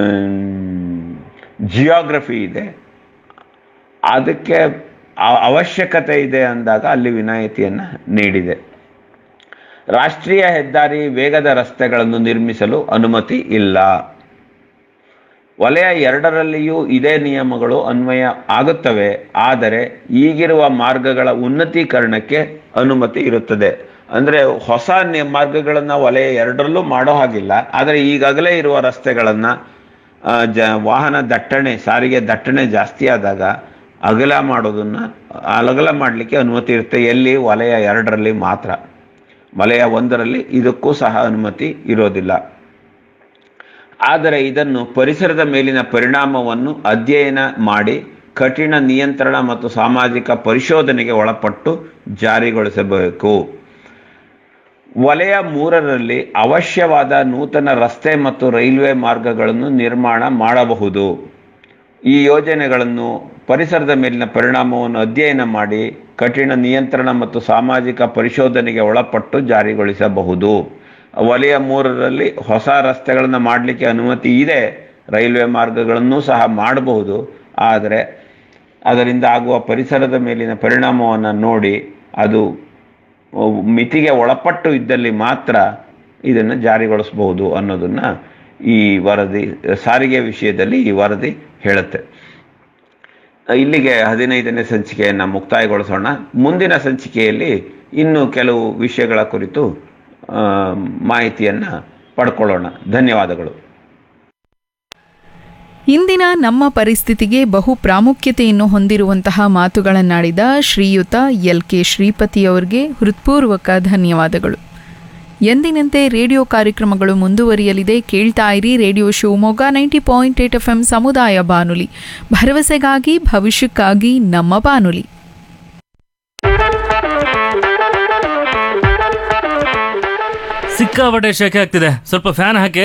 ಜಿಯೋಗ್ರಫಿ ಇದೆ ಅದಕ್ಕೆ ಅ- ಅವಶ್ಯಕತೆ ಇದೆ ಅಂದಾಗ ಅಲ್ಲಿ ವಿನಾಯಿತಿಯನ್ನ ನೀಡಿದೆ ರಾಷ್ಟ್ರೀಯ ಹೆದ್ದಾರಿ ವೇಗದ ರಸ್ತೆಗಳನ್ನು ನಿರ್ಮಿಸಲು ಅನುಮತಿ ಇಲ್ಲ ವಲಯ ಎರಡರಲ್ಲಿಯೂ ಇದೇ ನಿಯಮಗಳು ಅನ್ವಯ ಆಗುತ್ತವೆ ಆದರೆ ಈಗಿರುವ ಮಾರ್ಗಗಳ ಉನ್ನತೀಕರಣಕ್ಕೆ ಅನುಮತಿ ಇರುತ್ತದೆ ಅಂದ್ರೆ ಹೊಸ ನಿ- ಮಾರ್ಗಗಳನ್ನ ವಲಯ ಎರಡರಲ್ಲೂ ಮಾಡೋ ಹಾಗಿಲ್ಲ ಆದರೆ ಈಗಾಗಲೇ ಇರುವ ರಸ್ತೆಗಳನ್ನ ಆ, ಜ ವಾಹನ ದಟ್ಟಣೆ ಸಾರಿಗೆ ದಟ್ಟಣೆ ಜಾಸ್ತಿ ಆದಾಗ ಅಗಲ ಮಾಡೋದನ್ನ ಅಗಲ ಮಾಡಲಿಕ್ಕೆ ಅನುಮತಿ ಇರುತ್ತೆ ಎಲ್ಲಿ ವಲಯ ಎರಡರಲ್ಲಿ ಮಾತ್ರ ವಲಯ ಒಂದರಲ್ಲಿ ಇದಕ್ಕೂ ಸಹ ಅನುಮತಿ ಇರೋದಿಲ್ಲ ಆದರೆ ಇದನ್ನು ಪರಿಸರದ ಮೇಲಿನ ಪರಿಣಾಮವನ್ನು ಅಧ್ಯಯನ ಮಾಡಿ ಕಠಿಣ ನಿಯಂತ್ರಣ ಮತ್ತು ಸಾಮಾಜಿಕ ಪರಿಶೋಧನೆಗೆ ಒಳಪಟ್ಟು ಜಾರಿಗೊಳಿಸಬೇಕು ವಲಯ ಮೂರರಲ್ಲಿ ಅವಶ್ಯವಾದ ನೂತನ ರಸ್ತೆ ಮತ್ತು ರೈಲ್ವೆ ಮಾರ್ಗಗಳನ್ನು ನಿರ್ಮಾಣ ಮಾಡಬಹುದು ಈ ಯೋಜನೆಗಳನ್ನು ಪರಿಸರದ ಮೇಲಿನ ಪರಿಣಾಮವನ್ನು ಅಧ್ಯಯನ ಮಾಡಿ ಕಠಿಣ ನಿಯಂತ್ರಣ ಮತ್ತು ಸಾಮಾಜಿಕ ಪರಿಶೋಧನೆಗೆ ಒಳಪಟ್ಟು ಜಾರಿಗೊಳಿಸಬಹುದು ವಲಯ ಮೂರರಲ್ಲಿ ಹೊಸ ರಸ್ತೆಗಳನ್ನು ಮಾಡಲಿಕ್ಕೆ ಅನುಮತಿ ಇದೆ ರೈಲ್ವೆ ಮಾರ್ಗಗಳನ್ನು ಸಹ ಮಾಡಬಹುದು ಆದರೆ ಅದರಿಂದ ಆಗುವ ಪರಿಸರದ ಮೇಲಿನ ಪರಿಣಾಮವನ್ನು ನೋಡಿ ಅದು ಮಿತಿಗೆ ಒಳಪಟ್ಟು ಇದ್ದಲ್ಲಿ ಮಾತ್ರ ಇದನ್ನು ಜಾರಿಗೊಳಿಸಬಹುದು ಅನ್ನೋದನ್ನ ಈ ವರದಿ ಸಾರಿಗೆ ವಿಷಯದಲ್ಲಿ ಈ ವರದಿ ಹೇಳುತ್ತೆ ಇಲ್ಲಿಗೆ ಹದಿನೈದನೇ ಸಂಚಿಕೆಯನ್ನು ಮುಕ್ತಾಯಗೊಳಿಸೋಣ ಮುಂದಿನ ಸಂಚಿಕೆಯಲ್ಲಿ ಇನ್ನು ಕೆಲವು ವಿಷಯಗಳ ಕುರಿತು ಆ, ಮಾಹಿತಿಯನ್ನ ಪಡ್ಕೊಳ್ಳೋಣ ಧನ್ಯವಾದಗಳು ಇಂದಿನ ನಮ್ಮ ಪರಿಸ್ಥಿತಿಗೆ ಬಹು ಪ್ರಾಮುಖ್ಯತೆಯನ್ನು ಹೊಂದಿರುವಂತಹ ಮಾತುಗಳನ್ನಾಡಿದ ಶ್ರೀಯುತ ಎಲ್ ಕೆ ಶ್ರೀಪತಿಯವರಿಗೆ ಹೃತ್ಪೂರ್ವಕ ಧನ್ಯವಾದಗಳು ಎಂದಿನಂತೆ ರೇಡಿಯೋ ಕಾರ್ಯಕ್ರಮಗಳು ಮುಂದುವರಿಯಲಿದೆ ಕೇಳ್ತಾ ಇರಿ radio Shivamogga ninety point eight F M ಸಮುದಾಯ ಬಾನುಲಿ ಭರವಸೆಗಾಗಿ ಭವಿಷ್ಯಕ್ಕಾಗಿ ನಮ್ಮ ಬಾನುಲಿ ಸಿಕ್ಕಾಪಟ್ಟೆ ಶೆಕೆ ಆಗ್ತಿದೆ ಸ್ವಲ್ಪ ಫ್ಯಾನ್ ಹಾಕಿ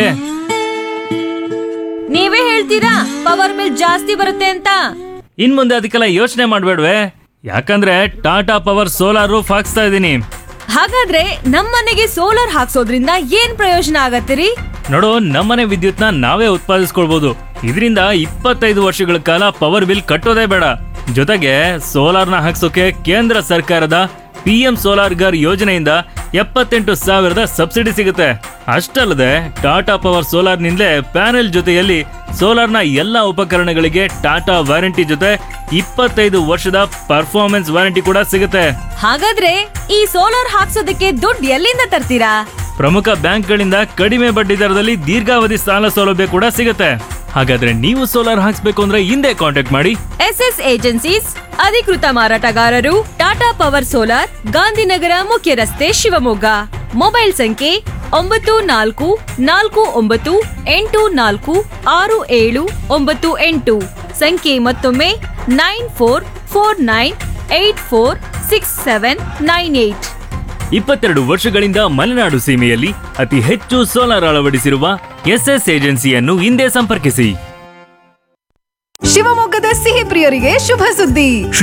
ನೀವೇ ಹೇಳ್ತೀರಾ ಪವರ್ ಬಿಲ್ ಜಾಸ್ತಿ ಬರುತ್ತೆ ಅಂತ ಇನ್ ಮುಂದೆ ಅದಕ್ಕೆಲ್ಲ ಯೋಚನೆ ಮಾಡ್ಬೇಡ್ವೆ ಯಾಕಂದ್ರೆ ಟಾಟಾ ಪವರ್ ಸೋಲಾರ್ ರೂಫ್ ಹಾಕ್ಸ್ತಾ ಇದ್ದೀನಿ ಹಾಗಾದ್ರೆ ನಮ್ಮನೆಗೆ ಸೋಲಾರ್ ಹಾಕ್ಸೋದ್ರಿಂದ ಏನ್ ಪ್ರಯೋಜನ ಆಗತ್ತಿರಿ ನೋಡು ನಮ್ಮನೆ ವಿದ್ಯುತ್ನ ನಾವೇ ಉತ್ಪಾದಿಸ್ಕೊಳ್ಬಹುದು ಇದರಿಂದ ಇಪ್ಪತ್ತೈದು ವರ್ಷಗಳ ಕಾಲ ಪವರ್ ಬಿಲ್ ಕಟ್ಟೋದೇ ಬೇಡ ಜೊತೆಗೆ ಸೋಲಾರ್ನ ಹಾಕ್ಸೋಕೆ ಕೇಂದ್ರ ಸರ್ಕಾರದ ಪಿ ಎಂ ಸೋಲಾರ್ ಗರ್ ಯೋಜನೆಯಿಂದ ಎಪ್ಪತ್ತೆಂಟು ಸಾವಿರದ ಸಬ್ಸಿಡಿ ಸಿಗುತ್ತೆ ಅಷ್ಟಲ್ಲದೆ ಟಾಟಾ ಪವರ್ ಸೋಲಾರ್ನಿಂದಲೇ ಪ್ಯಾನೆಲ್ ಜೊತೆಯಲ್ಲಿ ಸೋಲಾರ್ನ ಎಲ್ಲ ಉಪಕರಣಗಳಿಗೆ ಟಾಟಾ ವಾರಂಟಿ ಜೊತೆ ಇಪ್ಪತ್ತೈದು ವರ್ಷದ ಪರ್ಫಾರ್ಮೆನ್ಸ್ ವಾರಂಟಿ ಕೂಡ ಸಿಗುತ್ತೆ ಹಾಗಾದ್ರೆ ಈ ಸೋಲಾರ್ ಹಾಕ್ಸೋದಕ್ಕೆ ದುಡ್ಡು ಎಲ್ಲಿಂದ ತರ್ತೀರಾ ಪ್ರಮುಖ ಬ್ಯಾಂಕ್ಗಳಿಂದ ಕಡಿಮೆ ಬಡ್ಡಿ ದರದಲ್ಲಿ ದೀರ್ಘಾವಧಿ ಸಾಲ ಸೌಲಭ್ಯ ಕೂಡ ಸಿಗುತ್ತೆ ಹಾಗಾದ್ರೆ ನೀವು ಸೋಲಾರ್ ಹಾಕ್ಸ್ಬೇಕು ಅಂದ್ರೆ ಹಿಂದೆ ಕಾಂಟ್ಯಾಕ್ಟ್ ಮಾಡಿ ಎಸ್ ಎಸ್ ಏಜೆನ್ಸೀಸ್ ಅಧಿಕೃತ ಮಾರಾಟಗಾರರು ಟಾಟಾ ಪವರ್ ಸೋಲಾರ್ ಗಾಂಧಿನಗರ ಮುಖ್ಯ ರಸ್ತೆ ಶಿವಮೊಗ್ಗ ಮೊಬೈಲ್ ಸಂಖ್ಯೆ ಒಂಬತ್ತು ನಾಲ್ಕು ನಾಲ್ಕು ಒಂಬತ್ತು ಎಂಟು ನಾಲ್ಕು ಆರು ಏಳು ಒಂಬತ್ತು ಎಂಟು ಸಂಖ್ಯೆ ಮತ್ತೊಮ್ಮೆ nine four four nine eight four six seven nine eight ಇಪ್ಪತ್ತೆರಡು ವರ್ಷಗಳಿಂದ ಮಲೆನಾಡು ಸೀಮೆಯಲ್ಲಿ ಅತಿ ಹೆಚ್ಚು ಸೋಲಾರ್ ಅಳವಡಿಸಿರುವ ಎಸ್ಎಸ್ ಏಜೆನ್ಸಿಯನ್ನು ಹಿಂದೆ ಸಂಪರ್ಕಿಸಿ ಶಿವಮೊಗ್ಗದ ಸಿಹಿ ಪ್ರಿಯರಿಗೆ ಶುಭ ಸುದ್ದಿ